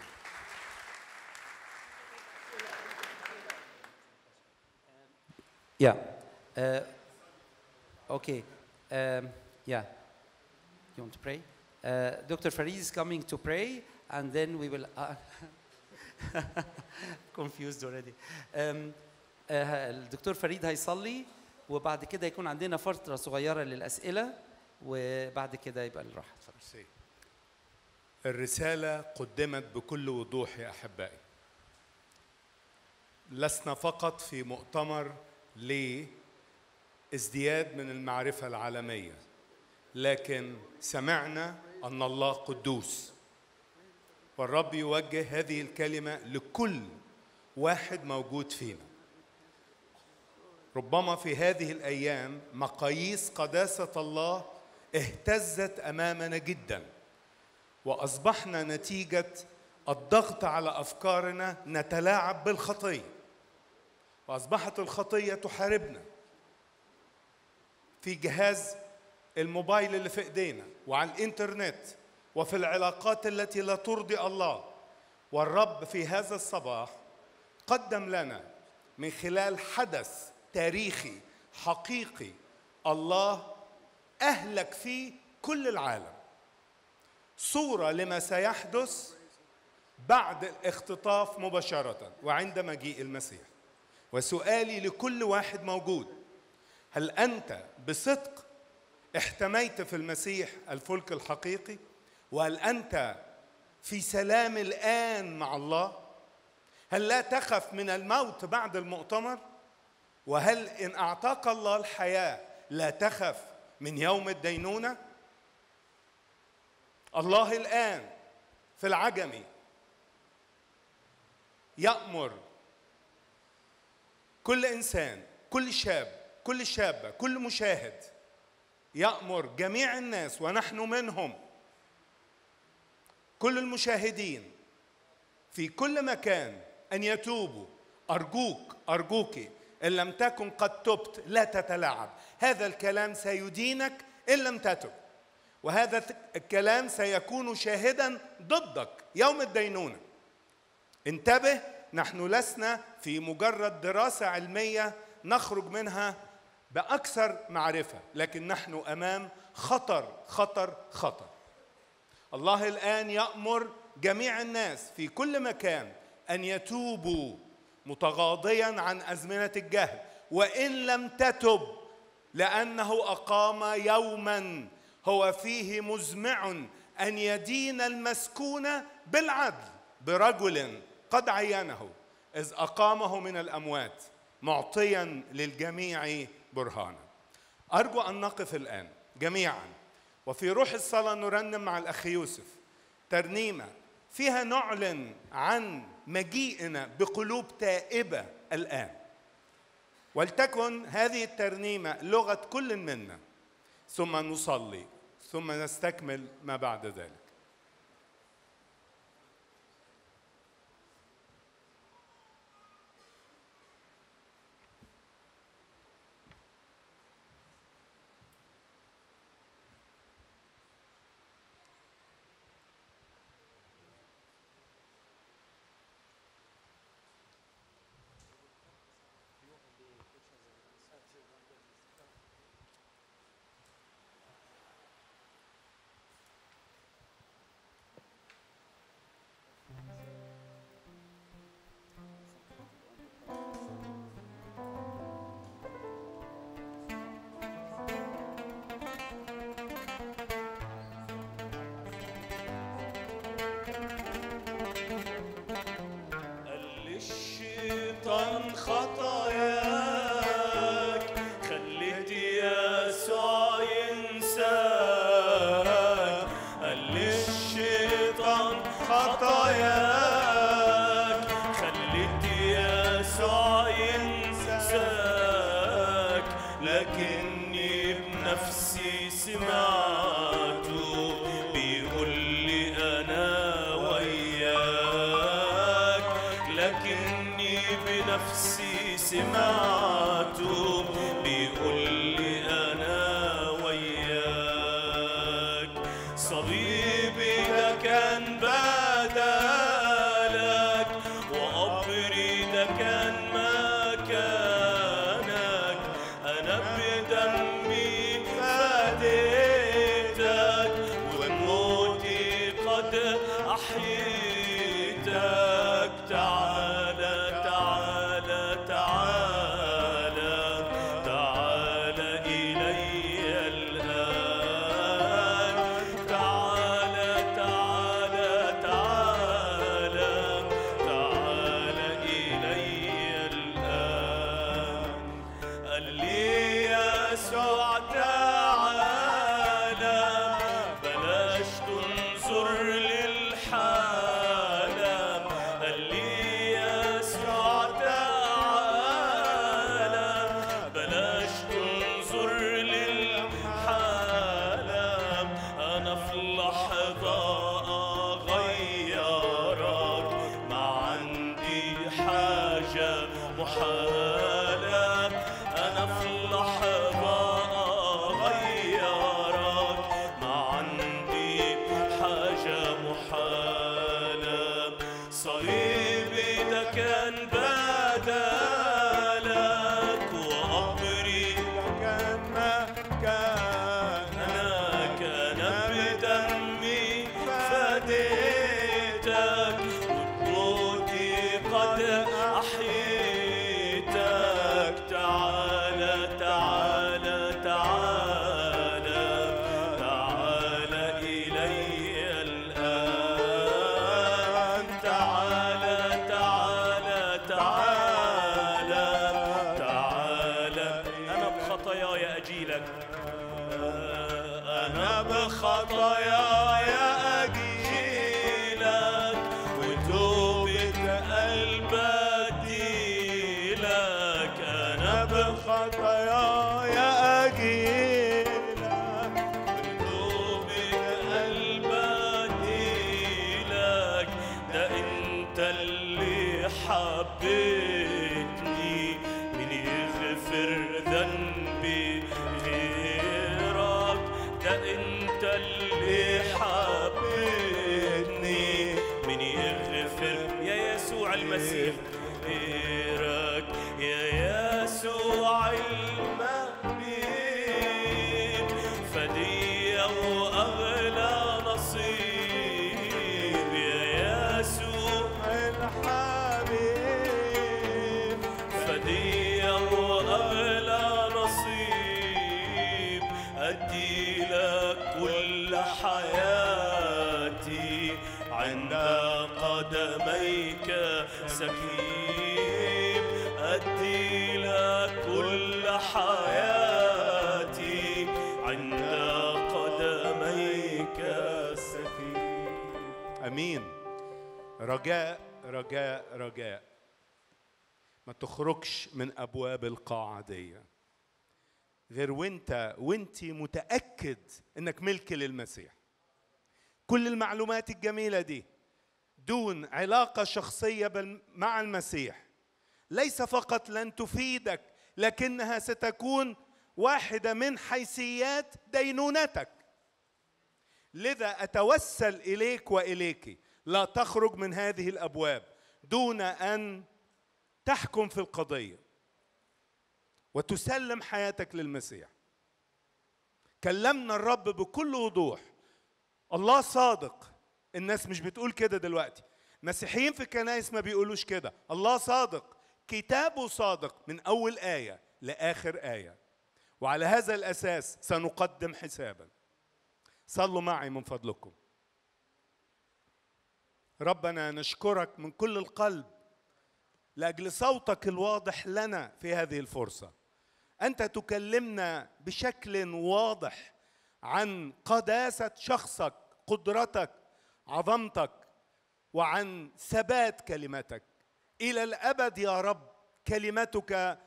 Yeah. Uh, okay. Um, yeah. You want to pray? Uh, Dr. Farid is coming to pray, and then we will. Uh, confused already. Um, uh, الدكتور فريد هيصلي وبعد كده يكون عندنا فترة صغيرة للأسئلة وبعد كده يبقى الراحة اتفضل. ميرسي. الرسالة قدمت بكل وضوح يا أحبائي لسنا فقط في مؤتمر لازدياد من المعرفة العالمية لكن سمعنا أن الله قدوس والرب يوجه هذه الكلمة لكل واحد موجود فينا ربما في هذه الأيام مقاييس قداسة الله اهتزت أمامنا جداً واصبحنا نتيجه الضغط على افكارنا نتلاعب بالخطيه واصبحت الخطيه تحاربنا في جهاز الموبايل اللي في ايدينا وعلى الانترنت وفي العلاقات التي لا ترضي الله والرب في هذا الصباح قدم لنا من خلال حدث تاريخي حقيقي الله اهلك فيه كل العالم صوره لما سيحدث بعد الاختطاف مباشره وعند مجيء المسيح وسؤالي لكل واحد موجود هل انت بصدق احتميت في المسيح الفلك الحقيقي وهل انت في سلام الان مع الله هل لا تخف من الموت بعد المؤتمر وهل ان اعطاك الله الحياه لا تخف من يوم الدينونه الله الان في العجمي يامر كل انسان كل شاب كل شابه كل مشاهد يامر جميع الناس ونحن منهم كل المشاهدين في كل مكان ان يتوبوا ارجوك ارجوك ان لم تكن قد تبت لا تتلاعب هذا الكلام سيدينك ان لم تتب وهذا الكلام سيكون شاهدا ضدك يوم الدينونه انتبه نحن لسنا في مجرد دراسه علميه نخرج منها باكثر معرفه لكن نحن امام خطر خطر خطر الله الان يامر جميع الناس في كل مكان ان يتوبوا متغاضيا عن ازمنه الجهل وان لم تتب لانه اقام يوما هو فيه مزمع ان يدين المسكون بالعدل برجل قد عينه اذ اقامه من الاموات معطيا للجميع برهانا ارجو ان نقف الان جميعا وفي روح الصلاه نرنم مع الاخ يوسف ترنيمه فيها نعلن عن مجيئنا بقلوب تائبه الان ولتكن هذه الترنيمه لغه كل منا ثم نصلي ثم نستكمل ما بعد ذلك قال للشيطان خطاياك خليت يسوع ينساك قال للشيطان خطاياك خليت يسوع ينساك لكني بنفسي سمعته بيقول لي انا وياك لكني بنفسي سمعته بيقول لي انا وياك صليبي ده كان بدلك وقبري ده كان مكانك انا بدمي فديتك وموتي قد احييتك تعالى تعالى تعالى تعالى الي الان تعالى تعالى تعالى تعالى الي الان قال لي يسوع تعالى بلاش تنظر للحالة بدمي فديتك وبموتي قد أحييتك تعالى تعالى تعالى تعالى إلي الآن تعالى تعالى تعالى تعالى أنا بخطاياي أجيلك أنا بخطاياي أجيلك وتوبة قلبي أديلك أنا بخطاياي أجيلك وتوبة قلبي أديلك ده أنت اللي حبيتني من يغفر ذنبي غيرك ده انت اللي حبيتني من يغفر يا يسوع المسيح غيرك يا يسوع المحبوب فدية وأغلى نصيب يا يسوع الحبيب فدية وأغلى نصيب أدي لك كل حياتي عند قدميك سكيب أدي لك كل حياتي عند قدميك سكيب امين رجاء رجاء رجاء ما تخرجش من ابواب القاعه دي غير وانت وانت متاكد انك ملك للمسيح كل المعلومات الجميله دي دون علاقه شخصيه بال- مع المسيح ليس فقط لن تفيدك لكنها ستكون واحده من حيثيات دينونتك لذا اتوسل اليك واليك لا تخرج من هذه الابواب دون ان تحكم في القضيه وتسلم حياتك للمسيح كلمنا الرب بكل وضوح الله صادق الناس مش بتقول كده دلوقتي مسيحيين في الكنائس ما بيقولوش كده الله صادق كتابه صادق من اول ايه لاخر ايه وعلى هذا الاساس سنقدم حسابا صلوا معي من فضلكم ربنا نشكرك من كل القلب لاجل صوتك الواضح لنا في هذه الفرصه انت تكلمنا بشكل واضح عن قداسه شخصك قدرتك عظمتك وعن ثبات كلمتك الى الابد يا رب كلمتك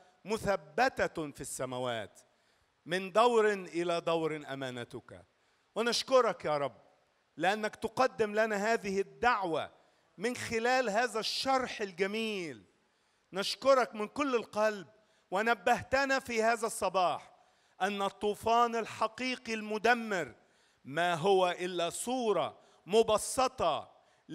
مثبته في السماوات من دور الى دور امانتك ونشكرك يا رب لانك تقدم لنا هذه الدعوه من خلال هذا الشرح الجميل نشكرك من كل القلب ونبهتنا في هذا الصباح ان الطوفان الحقيقي المدمر ما هو الا صوره مبسطه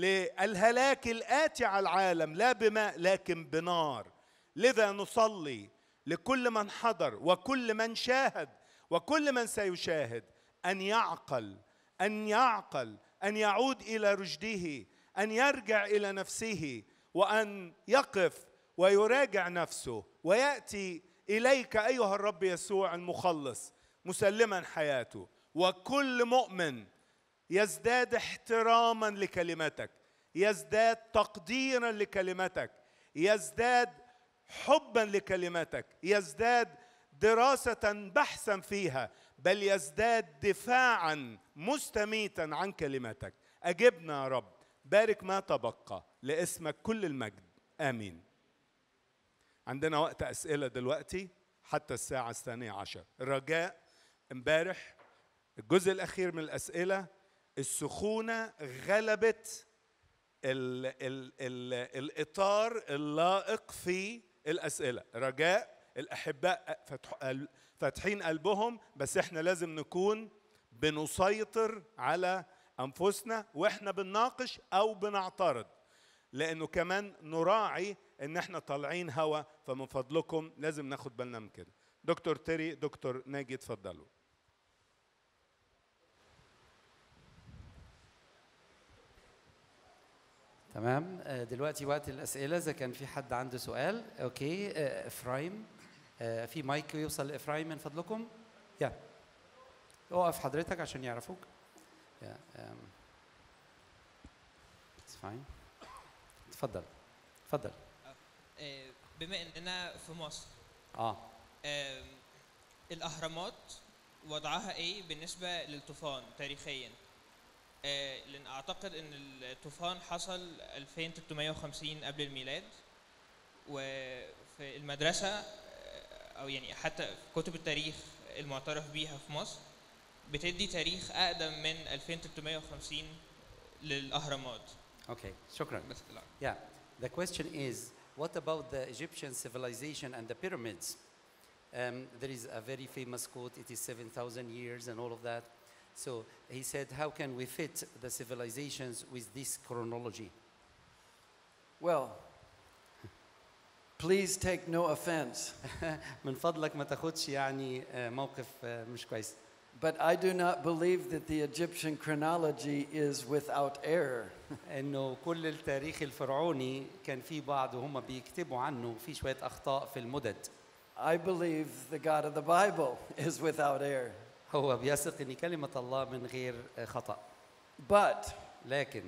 للهلاك الاتي على العالم لا بماء لكن بنار لذا نصلي لكل من حضر وكل من شاهد وكل من سيشاهد ان يعقل ان يعقل ان يعود الى رشده ان يرجع الى نفسه وان يقف ويراجع نفسه وياتي اليك ايها الرب يسوع المخلص مسلما حياته وكل مؤمن يزداد احتراما لكلمتك يزداد تقديرا لكلمتك يزداد حبا لكلمتك يزداد دراسه بحثا فيها بل يزداد دفاعا مستميتا عن كلمتك اجبنا يا رب بارك ما تبقى لاسمك كل المجد امين عندنا وقت اسئله دلوقتي حتى الساعه الثانيه عشر الرجاء امبارح الجزء الاخير من الاسئله السخونه غلبت ال ال ال الاطار اللائق في الاسئله رجاء الاحباء فتح فاتحين قلبهم بس احنا لازم نكون بنسيطر على انفسنا واحنا بنناقش او بنعترض لانه كمان نراعي ان احنا طالعين هوا فمن فضلكم لازم ناخد بالنا من كده دكتور تيري دكتور ناجي اتفضلوا تمام آه، دلوقتي وقت الاسئله اذا كان في حد عنده سؤال اوكي آه، افرايم آه، في مايك يوصل لافرايم من فضلكم يا اقف حضرتك عشان يعرفوك يا اتس فاين اتفضل اتفضل آه، بما اننا في مصر اه آم، الاهرامات وضعها ايه بالنسبه للطوفان تاريخيا آه، لان اعتقد ان الطوفان حصل 2350 قبل الميلاد وفي المدرسه آه، او يعني حتى في كتب التاريخ المعترف بيها في مصر بتدي تاريخ اقدم من 2350 للاهرامات اوكي شكرا بس لا Yeah, the question is what about the Egyptian civilization and the pyramids? Um, there is a very famous quote, it is 7,000 years and all of that. So he said, How can we fit the civilizations with this chronology? Well, please take no offense, من فضلك ما تاخدش يعني آه، موقف آه، مش كويس. but I do not believe that the Egyptian chronology is without error. انه كل التاريخ الفرعوني كان في بعض وهم بيكتبوا عنه في شويه اخطاء في المدد. I believe the God of the Bible is without error. هو بيثق ان كلمه الله من غير آه، خطا. But لكن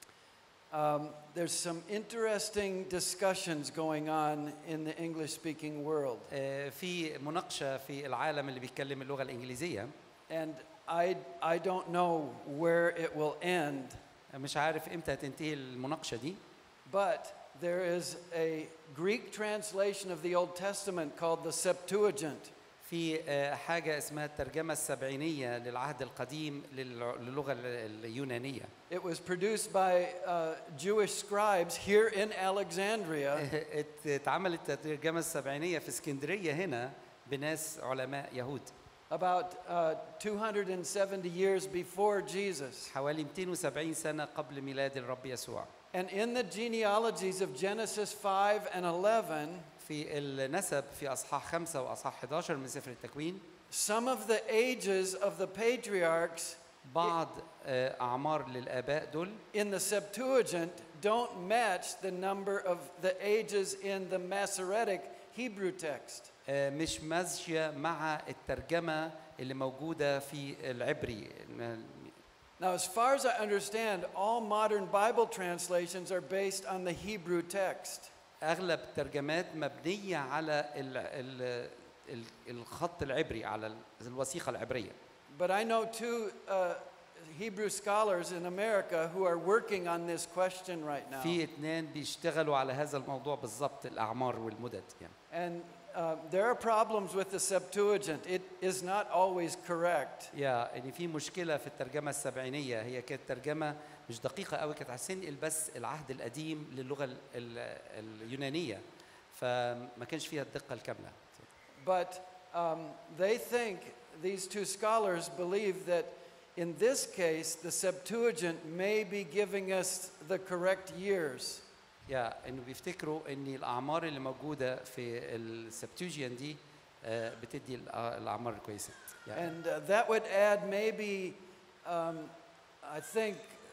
um, there's some interesting discussions going on in the English speaking world. آه، في مناقشه في العالم اللي بيتكلم اللغه الانجليزيه And I, I don't know where it will end, مش عارف امتى هتنتهي المناقشه دي but there is a Greek translation of the Old Testament called the Septuagint. في آه، حاجه اسمها الترجمه السبعينيه للعهد القديم للع- للغه ال- اليونانيه It was produced by uh, Jewish scribes here in Alexandria. ات- اتعملت الترجمه السبعينيه في اسكندريه هنا بناس علماء يهود about uh, 270 years before Jesus. حوالي 270 سنه قبل ميلاد الرب يسوع And in the genealogies of Genesis 5 and 11, في النسب في اصحاح خمسة واصحاح 11 من سفر التكوين some of the ages of the patriarchs بعض آه، اعمار للاباء دول in the Septuagint don't match the number of the ages in the Masoretic Hebrew text. آه، مش ماشيه مع الترجمه اللي موجوده في العبري Now, as far as I understand, all modern Bible translations are based on the Hebrew text. اغلب الترجمات مبنيه على ال ال ال الخط العبري على ال- الوثيقه العبريه But I know two uh, Hebrew scholars in America who are working on this question right now. في اتنين بيشتغلوا على هذا الموضوع بالضبط الاعمار والمدد يعني And uh, there are problems with the Septuagint. It is not always correct. يا ان في مشكله في الترجمه السبعينيه هي كانت ترجمه مش دقيقه قوي كانت عايزين تنقل بس العهد القديم للغه ال ال اليونانيه فما كانش فيها الدقه الكامله But um, they think, these two scholars believe that in this case, the Septuagint may be giving us the correct years. يا انه بيفتكروا ان الاعمار اللي موجوده في السبتوجيان دي آه، بتدي الأ- الاعمار الكويسه يا. And uh, that would add maybe, um, I think,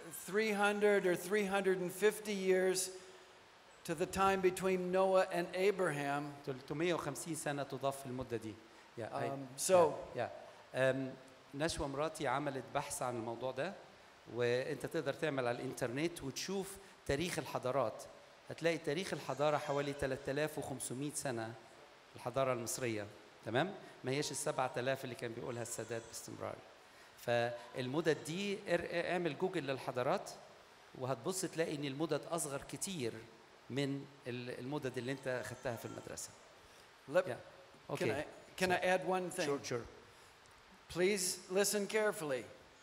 300 or 350 years to the time between Noah and Abraham. 350 سنه تضاف في المده دي يا أي- Um, so, يا أم، نشوى مراتي عملت بحث عن الموضوع ده وانت تقدر تعمل على الانترنت وتشوف تاريخ الحضارات هتلاقي تاريخ الحضاره حوالي 3500 سنه الحضاره المصريه تمام ما هيش ال 7000 اللي كان بيقولها السادات باستمرار فالمدد دي ار- اعمل جوجل للحضارات وهتبص تلاقي ان المدد اصغر كتير من ال- المدد اللي انت خدتها في المدرسه let, Yeah. can, اوكي I, can I add one thing? sure sure Please listen carefully.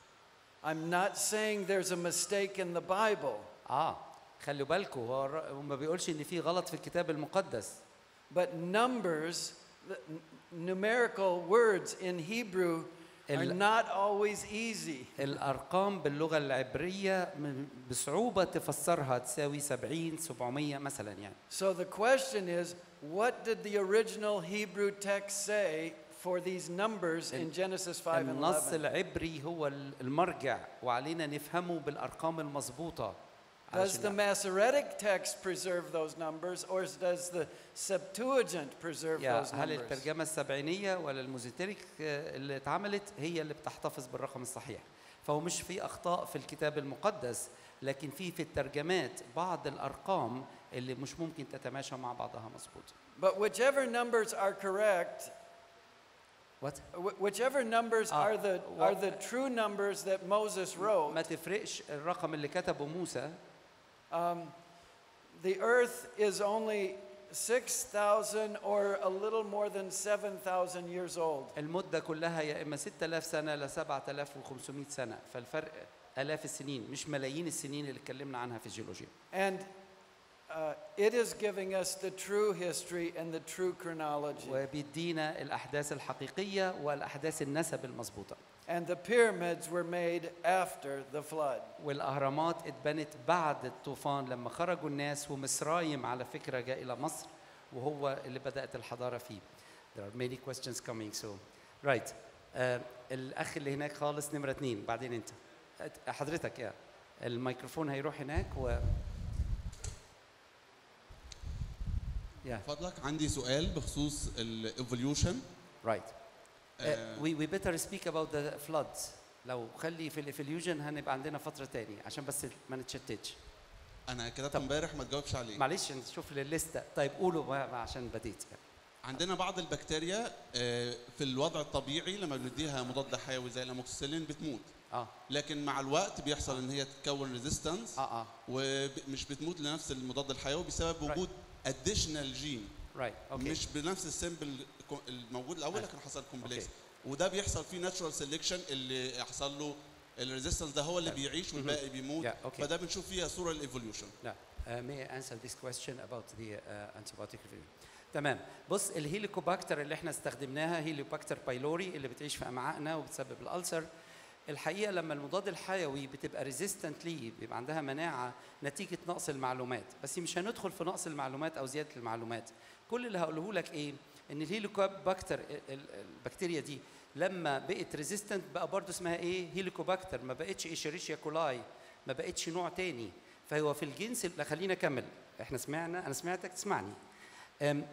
I'm not saying there's a mistake in the Bible, اه خلوا بالكم هو الر- هو ما بيقولش ان في غلط في الكتاب المقدس but numbers, the n- numerical words in Hebrew are ال- not always easy. الارقام باللغه العبريه م- بصعوبه تفسرها تساوي 70 700 مثلا يعني So the question is, what did the original Hebrew text say for these numbers in Genesis 5 and النص 11? العبري هو ال- المرجع وعلينا نفهمه بالارقام المضبوطه Does علشان the Masoretic text preserve those numbers, or does the Septuagint preserve يا those هل numbers? الترجمة السبعينية ولا الموزيتيريك آه، اللي اتعملت هي اللي بتحتفظ بالرقم الصحيح فهو مش في أخطاء في الكتاب المقدس لكن في في الترجمات بعض الأرقام اللي مش ممكن تتماشى مع بعضها مظبوط But whichever numbers are correct, What? wh- whichever numbers Ah, are the wha- are the true numbers that Moses wrote. ما تفرقش الرقم اللي كتبه موسى Um, the earth is only 6,000 or a little more than 7,000 years old. المدة كلها يا إما 6000 سنة ل 7500 سنة فالفرق آلاف السنين مش ملايين السنين اللي اتكلمنا عنها في الجيولوجيا And uh, it is giving us the true history and the true chronology. وبيدينا الأحداث الحقيقية والأحداث النسب المظبوطة And the pyramids were made after the flood. والأهرامات اتبنت بعد الطوفان لما خرجوا الناس ومصرايم على فكرة جاء إلى مصر وهو اللي بدأت الحضارة فيه. There are many questions coming so right آه الأخ اللي هناك خالص نمرة اتنين بعدين أنت أت- حضرتك يا الميكروفون هيروح هناك و يا فضلك عندي سؤال بخصوص الايفوليوشن right Uh, we, we better speak about the floods لو خلي في الافليوجن هنبقى عندنا فترة تاني عشان بس ما نتشتتش انا كتبت طب. امبارح ما تجاوبش عليه معلش نشوف الليسته طيب قولوا بقى بقى عشان بديت يعني. عندنا بعض البكتيريا آه، في الوضع الطبيعي لما بنديها مضاد حيوي زي الاموكسيسيلين بتموت اه لكن مع الوقت بيحصل ان هي تتكون ريزيستنس اه اه ومش بتموت لنفس المضاد الحيوي بسبب Right. وجود اديشنال جين رايت اوكي مش بنفس السيمبل الموجود الاول أيوة. لكن حصل كومبلكس أوكي. وده بيحصل فيه ناتشورال سيلكشن اللي يحصل له الريزيستنس ده هو اللي طيب. بيعيش والباقي بيموت Yeah, okay. فده بنشوف فيها صوره الايفوليوشن لا uh, may I answer this question about the uh, antibiotic review تمام بص الهيليكوباكتر اللي احنا استخدمناها هيليكوباكتر بايلوري اللي بتعيش في امعائنا وبتسبب الالسر الحقيقه لما المضاد الحيوي بتبقى ريزيستنت ليه بيبقى عندها مناعه نتيجه نقص المعلومات بس مش هندخل في نقص المعلومات او زياده المعلومات كل اللي هقوله لك ايه ان الهيليكوباكتر ال- ال- البكتيريا دي لما بقت ريزيستنت بقى برضه اسمها ايه هيليكوباكتر ما بقتش ايشيريشيا كولاي ما بقتش نوع تاني فهو في الجنس لا خلينا اكمل احنا سمعنا انا سمعتك تسمعني أم،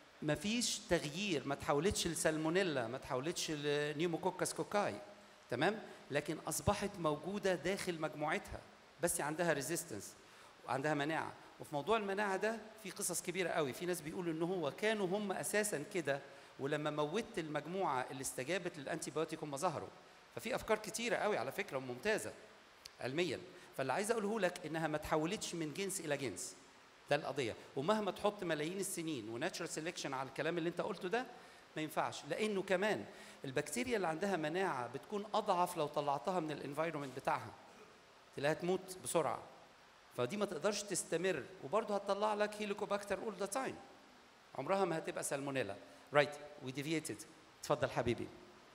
مفيش تغيير ما تحولتش لسالمونيلا ما تحولتش لنيوموكوكس كوكاي تمام لكن اصبحت موجوده داخل مجموعتها بس عندها ريزيستنس وعندها مناعه وفي موضوع المناعه ده في قصص كبيره قوي في ناس بيقولوا ان هو كانوا هم اساسا كده ولما موتت المجموعه اللي استجابت للانتي بايوتيك هم ظهروا ففي افكار كتيره قوي على فكره وممتازه علميا فاللي عايز اقوله لك انها ما تحولتش من جنس الى جنس ده القضيه ومهما تحط ملايين السنين وناتشرال سيلكشن على الكلام اللي انت قلته ده ما ينفعش لانه كمان البكتيريا اللي عندها مناعه بتكون اضعف لو طلعتها من الانفايرمنت بتاعها تلاقيها تموت بسرعه فدي ما تقدرش تستمر وبرضه هتطلع لك هيليكوباكتر اول ذا تايم عمرها ما هتبقى سالمونيلا رايت وي ديفييتد اتفضل حبيبي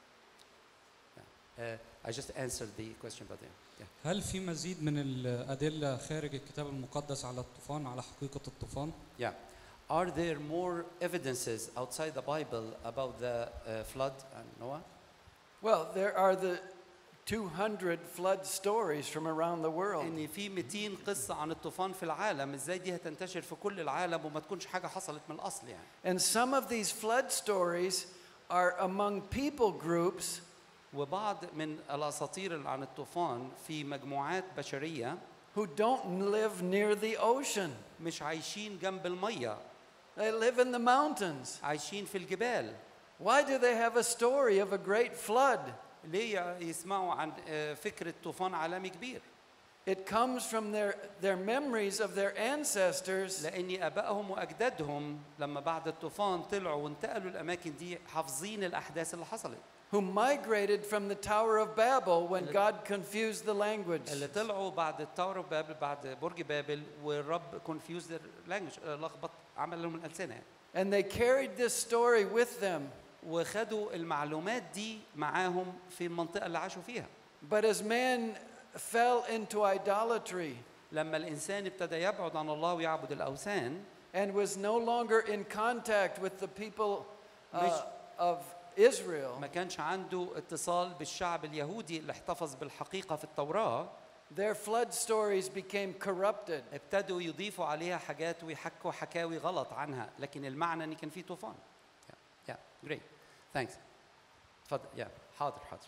Uh, I just answered the question but yeah. yeah. هل في مزيد من الأدلة خارج الكتاب المقدس على الطوفان على حقيقة الطوفان؟ Yeah. Are there more evidences outside the Bible about the uh, flood and Noah? Well, there are the 200 flood stories from around the world. ان في 200 قصه عن الطوفان في العالم ازاي دي هتنتشر في كل العالم وما تكونش حاجه حصلت من الاصل يعني And some of these flood stories are among people groups وبعض من الاساطير اللي عن الطوفان في مجموعات بشريه who don't live near the ocean. مش عايشين جنب الميه They live in the mountains. عايشين في الجبال Why do they have a story of a great flood? ليه يسمعوا عن آه، فكره طوفان عالمي كبير It comes from their, their memories of their ancestors لان ابائهم واجدادهم لما بعد الطوفان طلعوا وانتقلوا الاماكن دي حافظين الاحداث اللي حصلت who migrated from the Tower of Babel when اللي- God confused the language. اللي طلعوا بعد التاور اوف بابل بعد برج بابل والرب كونفيوز لانجوج لخبط عمل لهم الالسنه يعني. And they carried this story with them. وخدوا المعلومات دي معاهم في المنطقه اللي عاشوا فيها But as man fell into idolatry لما الانسان ابتدى يبعد عن الله ويعبد الاوثان and was no longer in contact with the people uh, مش- of Israel, ما كانش عنده اتصال بالشعب اليهودي اللي احتفظ بالحقيقه في التوراه their flood stories became corrupted. ابتدوا يضيفوا عليها حاجات ويحكوا حكاوي غلط عنها لكن المعنى ان كان في طوفان يا جريت ثانكس اتفضل يا حاضر حاضر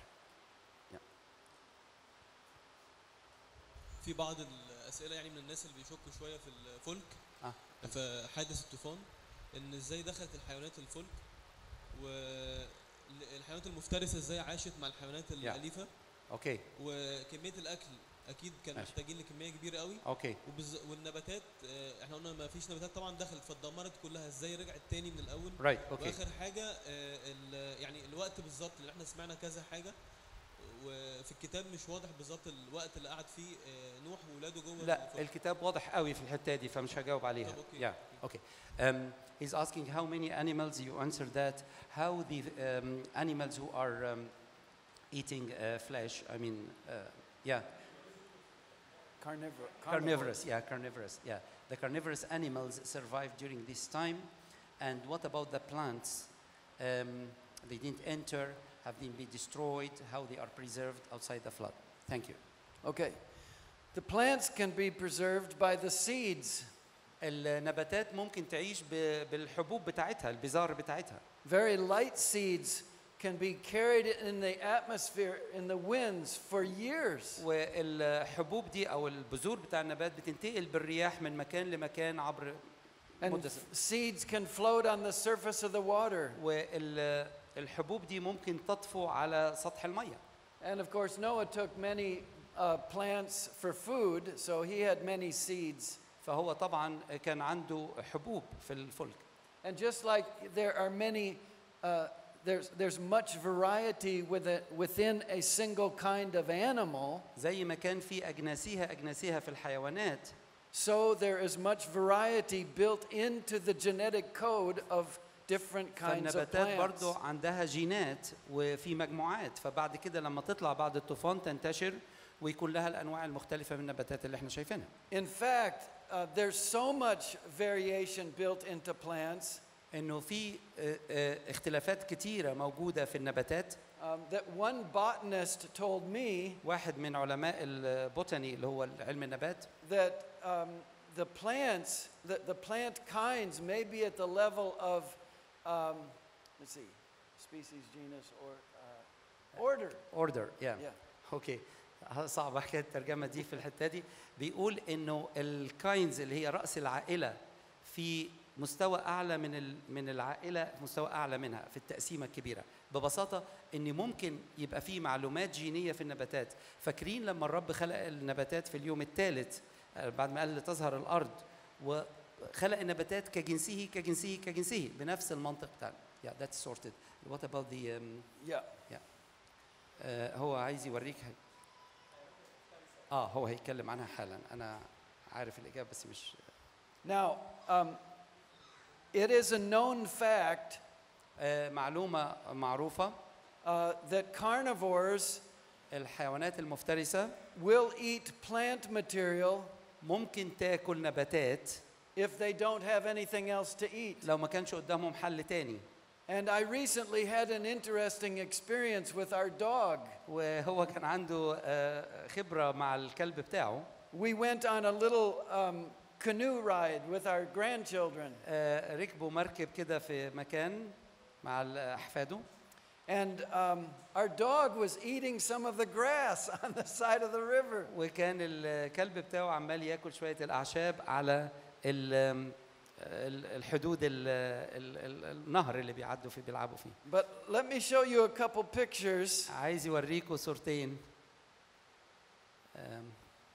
في بعض الاسئله يعني من الناس اللي بيشكوا شويه في الفلك اه في حادث الطوفان ان ازاي دخلت الحيوانات الفلك والحيوانات المفترسه ازاي عاشت مع الحيوانات الاليفه اوكي وكميه الاكل اكيد كان ماشي. محتاجين لكميه كبيره قوي اوكي وبز... والنباتات آه، احنا قلنا ما فيش نباتات طبعا دخلت فاتدمرت كلها ازاي رجعت تاني من الاول رايت اوكي واخر حاجه آه، ال- يعني الوقت بالظبط اللي احنا سمعنا كذا حاجه وفي الكتاب مش واضح بالظبط الوقت اللي قعد فيه آه، نوح واولاده جوه لا الفلك. الكتاب واضح قوي في الحته دي فمش هجاوب عليها طب أوكي. yeah okay um, he's asking how many animals you answered that how the um, animals who are um, eating uh, flesh I mean uh, yeah Carnivore. carnivorous yeah carnivorous yeah the carnivorous animals survived during this time and what about the plants um, they didn't enter have they been destroyed how they are preserved outside the flood thank you Okay. The plants can be preserved by the seeds. النباتات ممكن تعيش ب- بالحبوب بتاعتها البذار بتاعتها Very light seeds can be carried in the atmosphere in the winds for years. والحبوب دي او البذور بتاع النبات بتنتقل بالرياح من مكان لمكان عبر And مدة f- seeds can float on the surface of the water. والحبوب دي ممكن تطفو على سطح الميه And of course, Noah took many uh, plants for food, so he had many seeds. فهو طبعا كان عنده حبوب في الفلك And just like there are many, uh, there's, there's much variety with it, within a single kind of animal, زي ما كان في اجناسيها اجناسيها في الحيوانات so there is much variety built into the genetic code of different kinds of فالنباتات plants. برضو عندها جينات وفي مجموعات فبعد كده لما تطلع بعد الطوفان تنتشر ويكون لها الانواع المختلفه من النباتات اللي احنا شايفينها In fact, uh, there's so much variation built into plants انه في آه، آه، اختلافات كتيره موجوده في النباتات um, that one botanist told me واحد من علماء البوتاني اللي هو علم النبات that um, the plants, the, the plant kinds may be at the level of, um, let's see, species, genus, or uh, order. اوردر يا Yeah. اوكي صعبه حكايه الترجمه دي في الحته دي بيقول انه الكاينز اللي هي راس العائله في مستوى اعلى من ال- من العائله في مستوى اعلى منها في التقسيمه الكبيره ببساطه ان ممكن يبقى في معلومات جينيه في النباتات فاكرين لما الرب خلق النباتات في اليوم الثالث آه، بعد ما قال تظهر الارض وخلق النباتات كجنسه كجنسه كجنسه بنفس المنطق بتاعنا yeah that's sorted what about the um, Yeah. آه، هو عايز يوريك حاجة. اه هو هيتكلم عنها حالا انا عارف الاجابه بس مش Now, um, it is a known fact آه معلومه معروفه uh, that carnivores الحيوانات المفترسه will eat plant material ممكن تاكل نباتات if they don't have anything else to eat. لو ما كانش قدامهم حل تاني And I recently had an interesting experience with our dog. وهو كان عنده آه، خبره مع الكلب بتاعه We went on a little um, canoe ride with our grandchildren, آه، ركبوا مركب كده في مكان مع ال- احفاده and um, our dog was eating some of the grass on the side of the river. وكان الكلب بتاعه عمال ياكل شويه الاعشاب على ال- ال- الحدود ال- ال- ال- النهر اللي بيعدوا فيه بيلعبوا فيه But let me show you a couple pictures. عايز يوريكم صورتين أم،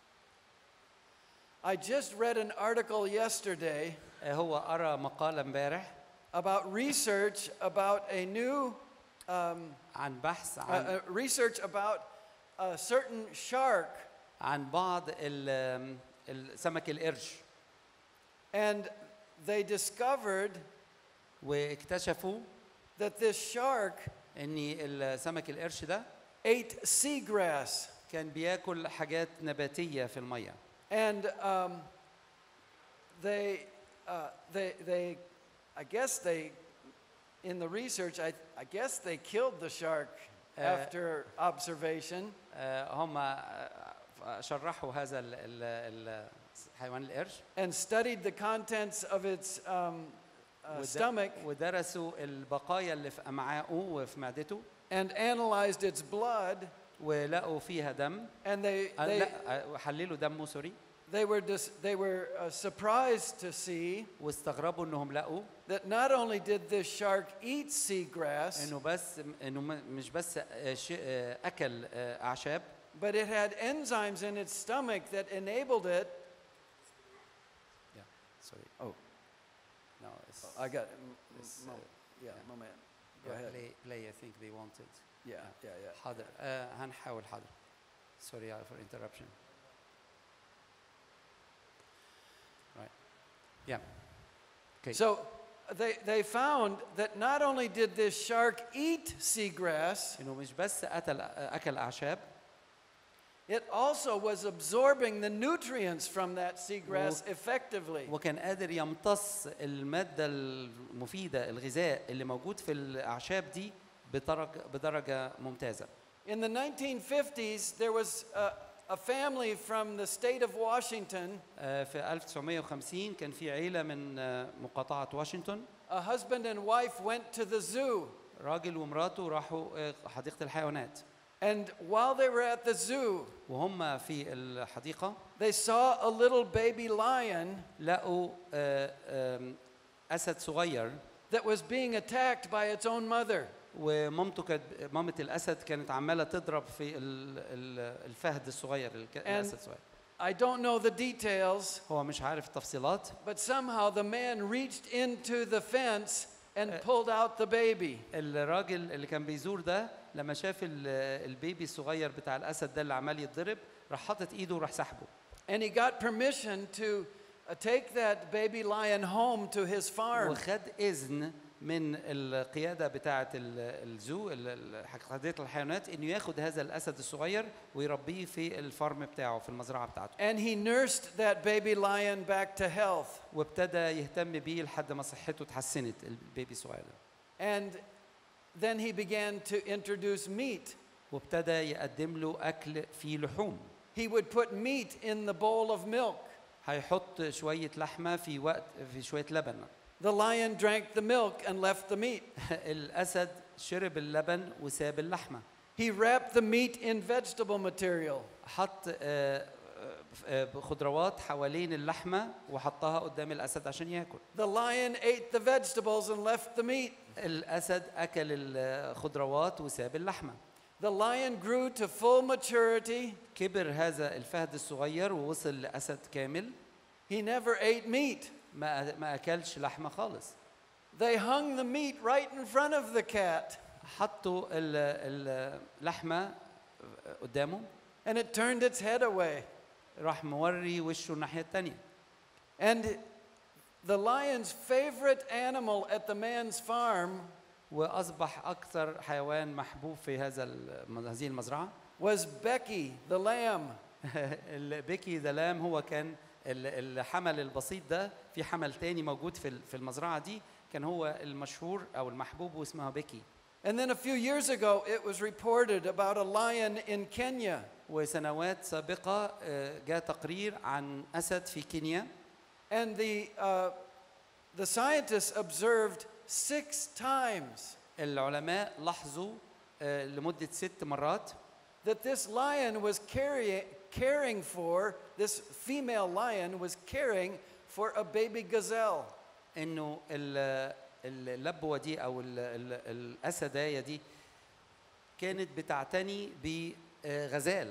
I just read an article yesterday هو قرا مقالة امبارح about research about a new um, عن بحث uh, عن uh, research about a certain shark, عن بعض ال- السمك القرش and they discovered واكتشفوا that this shark ان السمك القرش ده ate seagrass. كان بياكل حاجات نباتية في المية And um, they, uh, they, they, I guess they, in the research, I, I guess they killed the shark Uh, after observation. آه، هم آه، شرحوا هذا ال- ال- ال- حيوان القرش and studied the contents of its um, uh, ود- stomach ودرسوا البقايا اللي في امعائه وفي معدته and analyzed its blood, ولقوا فيها دم and they, آه، they, لا آه، حللوا دمه سوري they were, dis- they were uh, surprised to see واستغربوا انهم لقوا that not only did this shark eat seagrass, انه بس انه م- مش بس آه، شيء- آه، اكل آه، اعشاب but it had enzymes in its stomach that enabled it. سوري Oh. no it's, I got it. M- it's, m- uh, yeah, yeah. moment. Go yeah, ahead. play play I think they wanted Yeah, yeah, yeah. حاضر آه هنحاول حاضر سوري for interruption right yeah okay So they, they found that not only did this shark eat seagrass, انه مش بس قتل اكل اعشاب it also was absorbing the nutrients from that seagrass effectively. وكان قادر يمتص الماده المفيده الغذاء اللي موجود في الاعشاب دي بدرجه بدرجه ممتازه In the 1950s, there was a, a family from the state of Washington, آه، في 1950 كان في عيله من آه، مقاطعه واشنطن a husband and wife went to the zoo. راجل ومراته راحوا آه، حديقه الحيوانات And while they were at the zoo, وهم في الحديقه they saw a little baby lion لقوا آه، آم، اسد صغير that was being attacked by its own mother. ومامته كانت مامة الاسد كانت عماله تضرب في ال- ال- الفهد الصغير الك- الاسد الصغير I don't know the details, هو مش عارف التفصيلات but somehow the man reached into the fence and Uh, pulled out the baby. الراجل اللي كان بيزور ده لما شاف ال- البيبي الصغير بتاع الاسد ده اللي عمال يتضرب راح حاطط ايده وراح سحبه And he got permission to uh, take that baby lion home to his farm. وخد اذن من القياده بتاعه ال- الزو ال- ال- حديقه الحيوانات انه ياخد هذا الاسد الصغير ويربيه في الفارم بتاعه في المزرعه بتاعته And he nursed that baby lion back to health. وابتدى يهتم بيه لحد ما صحته اتحسنت البيبي الصغير ده And then he began to introduce meat. وابتدى يقدم له اكل فيه لحوم He would put meat in the bowl of milk. هيحط شويه لحمه في وقت في شويه لبن The lion drank the milk and left the meat. الاسد شرب اللبن وساب اللحمه He wrapped the meat in vegetable material. حط آه، آه، خضروات حوالين اللحمه وحطها قدام الاسد عشان ياكل The lion ate the vegetables and left the meat. الاسد اكل الخضروات وساب اللحمه The lion grew to full maturity. كبر هذا الفهد الصغير ووصل لاسد كامل He never ate meat. ما ما اكلش لحمه خالص They hung the meat right in front of the cat, حطوا ال- اللحمه قدامه and it turned its head away. راح موري وشه الناحيه الثانيه And the lion's favorite animal at the man's farm واصبح اكثر حيوان محبوب في هذا الم- هذه المزرعه was Becky, the lamb. البيكي ذا لام هو كان ال- الحمل البسيط ده في حمل تاني موجود في ال- في المزرعه دي كان هو المشهور او المحبوب واسمها بيكي And then a few years ago, it was reported about a lion in Kenya. وسنوات سابقه آه، جاء تقرير عن اسد في كينيا And the, uh, the scientists observed six times العلماء لاحظوا آه، لمده ست مرات that this lion was carrying, caring for, this female lion was caring for a baby gazelle. انه ال- اللبوه دي او ال- ال- الاسدايه دي كانت بتعتني بغزال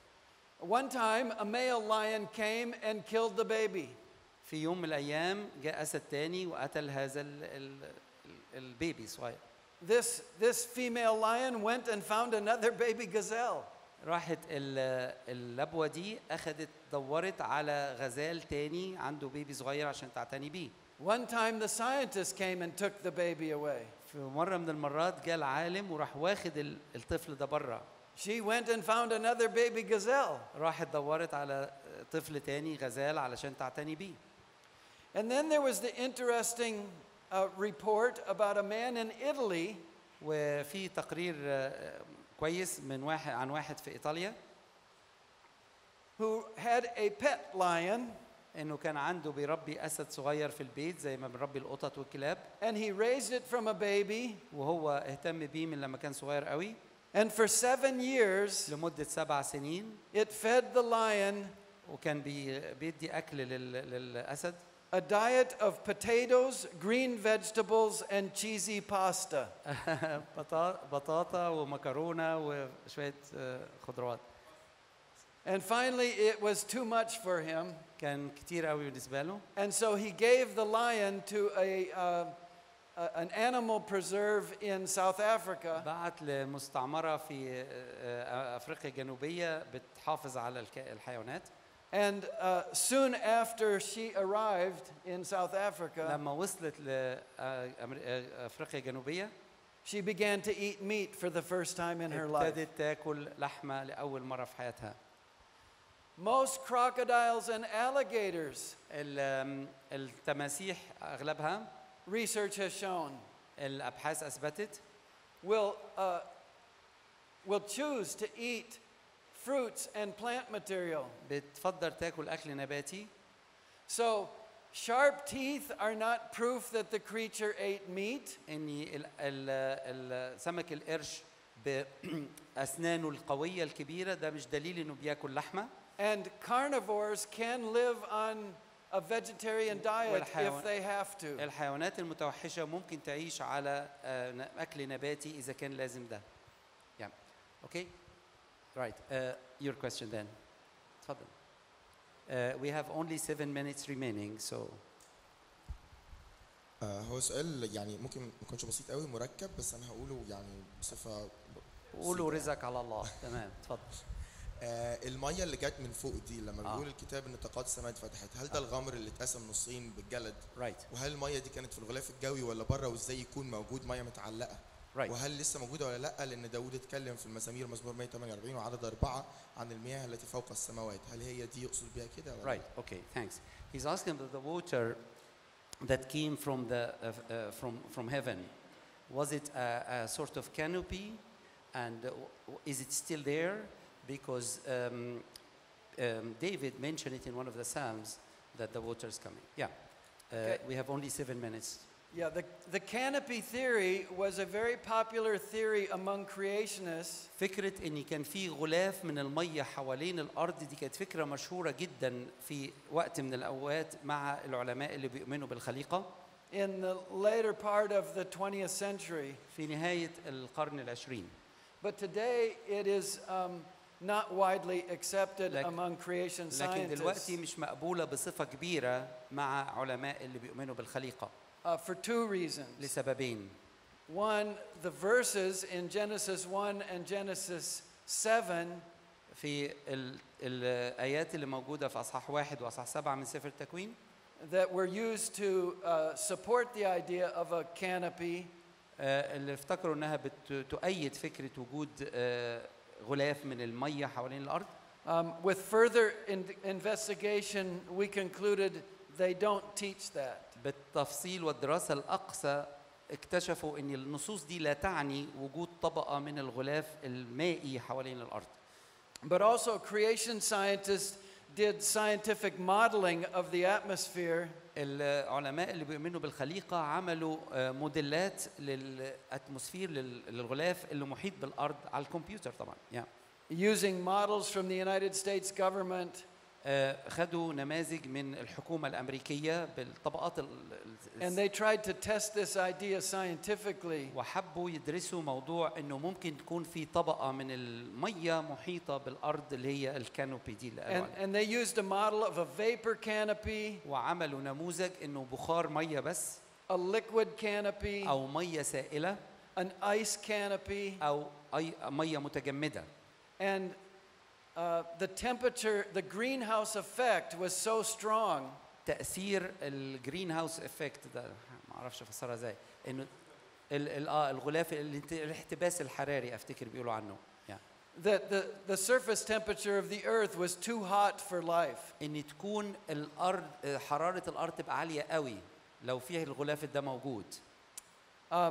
One time, a male lion came and killed the baby. في يوم من الايام جاء اسد تاني وقتل هذا ال ال ال البيبي صغير This, this female lion went and found another baby gazelle. راحت ال- اللبوه دي اخذت دورت على غزال تاني عنده بيبي صغير عشان تعتني بيه One time, the scientist came and took the baby away. في مره من المرات جاء العالم وراح واخد ال- الطفل ده بره She went and found another baby gazelle. راحت دورت على طفل تاني غزال علشان تعتني بيه And then there was the interesting uh, report about a man in Italy وفي تقرير آه، كويس من واحد عن واحد في ايطاليا who had a pet lion, انه كان عنده بيربي اسد صغير في البيت زي ما بنربي القطط والكلاب and he raised it from a baby. وهو اهتم بيه من لما كان صغير قوي And for seven years, لمده سبع سنين it fed the lion وكان بي بيدي اكل لل... للاسد a diet of potatoes, green vegetables, and cheesy pasta. بطا- بطاطا ومكرونه وشويه آه، خضروات And finally, it was too much for him. كان كتير قوي بالنسبه له And so he gave the lion to a, uh, a- an animal preserve in South Africa. بعت لمستعمره في آه، آه، افريقيا الجنوبيه بتحافظ على الك- الحيوانات And uh, soon after she arrived in South Africa, لما وصلت لافريقيا الجنوبيه she began to eat meat for the first time in her life. ابتدت تاكل لحمه لاول مره في حياتها Most crocodiles and alligators, ال- آم، التماسيح اغلبها research has shown, الابحاث اثبتت will, uh, will choose to eat fruits and plant material. بتفضل تاكل اكل نباتي So, sharp teeth are not proof that the creature ate meat. ان ال- ال- ال- سمك القرش باسنانه القويه الكبيره ده مش دليل انه بياكل لحمه And carnivores can live on a vegetarian diet if والحيوان- they have to. الحيوانات المتوحشه ممكن تعيش على آه، ن- اكل نباتي اذا كان لازم ده yeah okay right uh, your question then تفضل uh, we have only seven minutes remaining so آه، هو سؤال يعني ممكن ما يكونش بسيط قوي مركب بس انا هقوله يعني بصفه ب- قولوا بسيطة. رزقك على الله تمام اتفضل آه الميه اللي جت من فوق دي لما آه. بيقول الكتاب ان طاقات السماء اتفتحت هل ده الغمر اللي اتقسم نصين بالجلد right وهل الميه دي كانت في الغلاف الجوي ولا بره وازاي يكون موجود ميه متعلقه right وهل لسه موجوده ولا لا لان داوود اتكلم في المزامير مزمور 148 وعدد أربعة عن المياه التي فوق السماوات هل هي دي يقصد بيها كده ولا لا؟ Right. Okay. Thanks. He's asking about the water that came from the uh, uh, from from heaven. Was it a, a sort of canopy, and uh, w- is it still there? Because um, um, David mentioned it in one of the psalms that the water is coming. Yeah. Uh, Okay. We have only seven minutes. Yeah, the, the canopy theory was a very popular theory among creationists. فكرة إن كان في غلاف من المية حوالين الأرض دي كانت فكرة مشهورة جدا في وقت من الأوقات مع العلماء اللي بيؤمنوا بالخليقة. in the later part of the 20th century. في نهاية القرن العشرين But today it is um, not widely accepted لكن- among creation لكن scientists دلوقتي مش مقبولة بصفة كبيرة مع علماء اللي بيؤمنوا بالخليقة uh, for two reasons. لسببين One, the verses in Genesis 1 and Genesis 7 في ال- الآيات اللي موجودة في أصحاح واحد وأصحاح سبعة من سفر التكوين that were used to uh, support the idea of a canopy آه، اللي افتكروا إنها بت- تؤيد فكرة وجود آه، غلاف من المية حوالين الأرض Um, with further in- investigation, we concluded they don't teach that. بالتفصيل والدراسة الأقصى اكتشفوا أن النصوص دي لا تعني وجود طبقة من الغلاف المائي حوالين الأرض But also, creation scientists did scientific modeling of the atmosphere, العلماء اللي بيؤمنوا بالخليقة عملوا آه، موديلات للأتموسفير لل- للغلاف اللي محيط بالأرض على الكمبيوتر طبعا yeah. using models from the United States government. آه، خدوا نماذج من الحكومة الأمريكية بالطبقات ال- ال- And they tried to test this idea scientifically. وحبوا يدرسوا موضوع انه ممكن تكون في طبقه من الميه محيطه بالارض اللي هي الكانوبي دي اللي قالوا And, عليها. and they used a model of a vapor canopy, وعملوا نموذج انه بخار ميه بس a liquid canopy, او ميه سائله an ice canopy, او اي ميه متجمده and uh, the temperature, the greenhouse effect was so strong تاثير الجرين هاوس افكت ده ما اعرفش افسرها ازاي انه ال- ال- اه الغلاف الانت- الاحتباس الحراري افتكر بيقولوا عنه يعني that the, the surface temperature of the earth was too hot for life. ان تكون الارض آه، حراره الارض تبقى عاليه قوي لو فيه الغلاف ده موجود Um,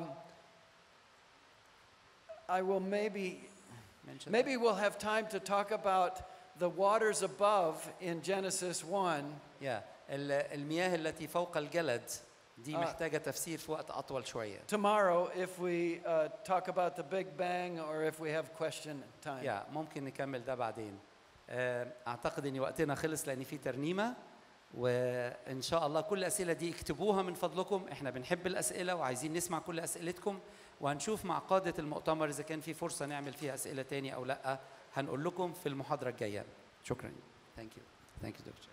I will maybe, mention maybe we'll have time to talk about the waters above in Genesis 1 يا ال- المياه التي فوق الجلد دي آه. محتاجة تفسير في وقت أطول شوية tomorrow if we uh, talk about the Big Bang or if we have question time. يا ممكن نكمل ده بعدين آه، أعتقد إن وقتنا خلص لأن في ترنيمة وإن شاء الله كل الأسئلة دي اكتبوها من فضلكم إحنا بنحب الأسئلة وعايزين نسمع كل أسئلتكم وهنشوف مع قادة المؤتمر إذا كان في فرصة نعمل فيها أسئلة تاني أو لأ هنقول لكم في المحاضرة الجاية شكرا ثانك يو ثانك يو دكتور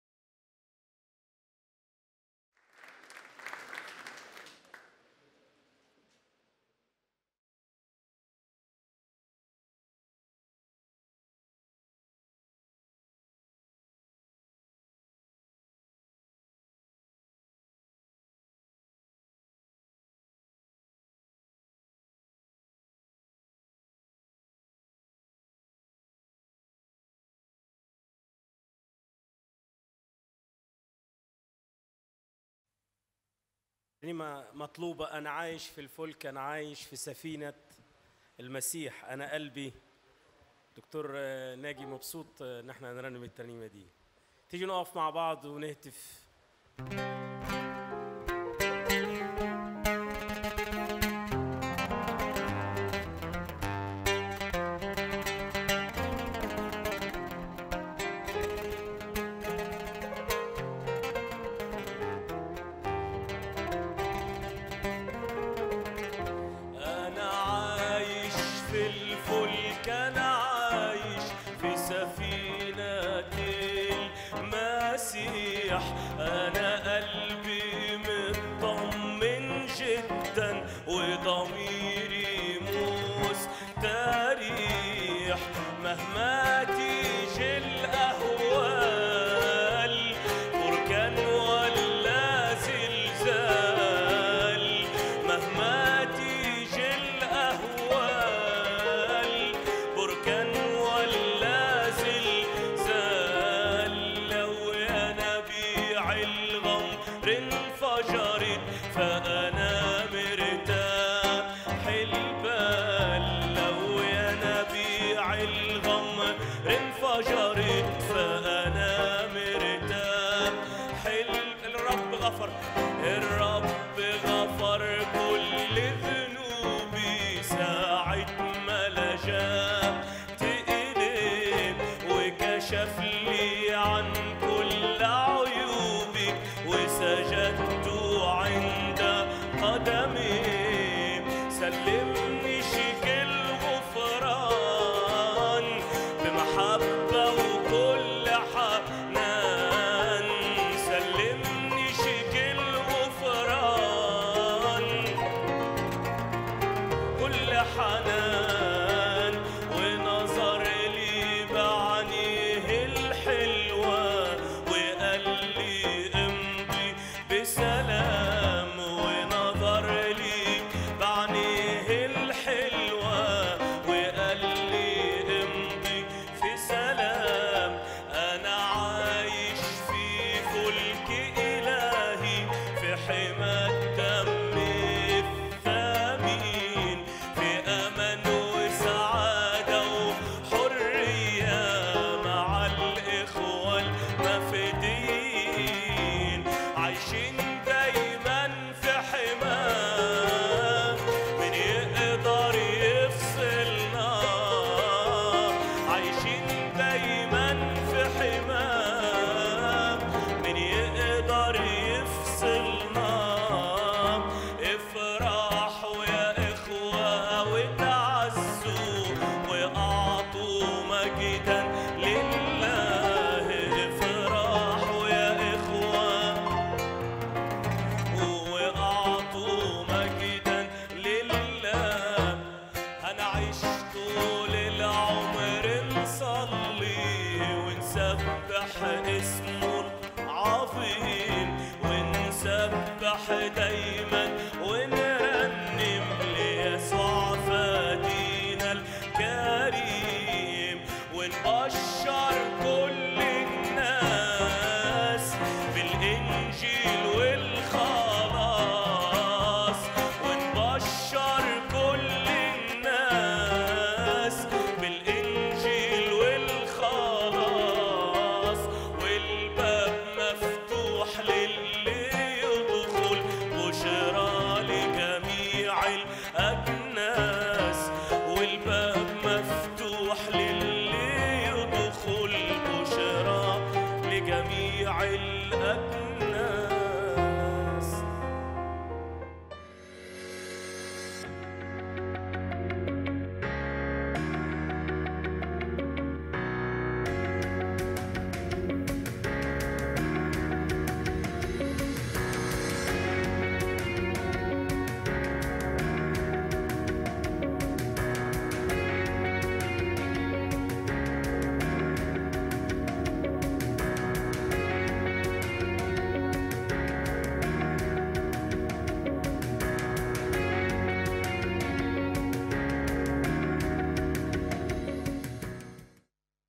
كلمة مطلوبة أنا عايش في الفلك أنا عايش في سفينة المسيح أنا قلبي دكتور آه، ناجي مبسوط آه، إن احنا هنرنم الترنيمة دي تيجي نقف مع بعض ونهتف أنا عايش في الفلك أنا عايش في سفينة المسيح أنا قلبي مطمن جدا وضميري مستريح مهما تيجي الأهوال بركان ولا زلزال مهما تيجي الأهوال بركان ولا زلزال لو يا نبيع الغمر انفجرت فأنا مرتاح البال لو يا نبيع الغمر انفجرت فأنا مرتاح ال- الرب غفر الرب غفر كل ذنوبي ساعة ما لجأت إليه وكشف لي عن كل عيوبي وسجدت عند قدميه سلمني شيك الغفران بمحبة وكل حنان سلمني شيك الغفران كل حنان ونظر لي بعينيه الحلوة وقال لي امضي بسلام ونظر لي بعينيه الحلوة وقال لي امضي في سلام أنا عايش في فلك إلهي في حمى الدم الثمين في أمان وسعادة وحرية مع الإخوة المفديين عايشين دايما في حماه من يقدر يفصلنا عايشين دايما في حماه من يقدر يفصلنا افرحوا يا إخوة وتعزوا وأعطوا مجدا لله افرحوا يا إخوة وأعطوا مجدا لله هنعيش طول العمر نصلي ونسبح اسمه العظيم ونسبح دايما ونرنم ليسوع فادينا الكريم ونبشر كل الناس بالإنجيل والخلاص ونبشر كل الناس بالإنجيل والخلاص الأجمل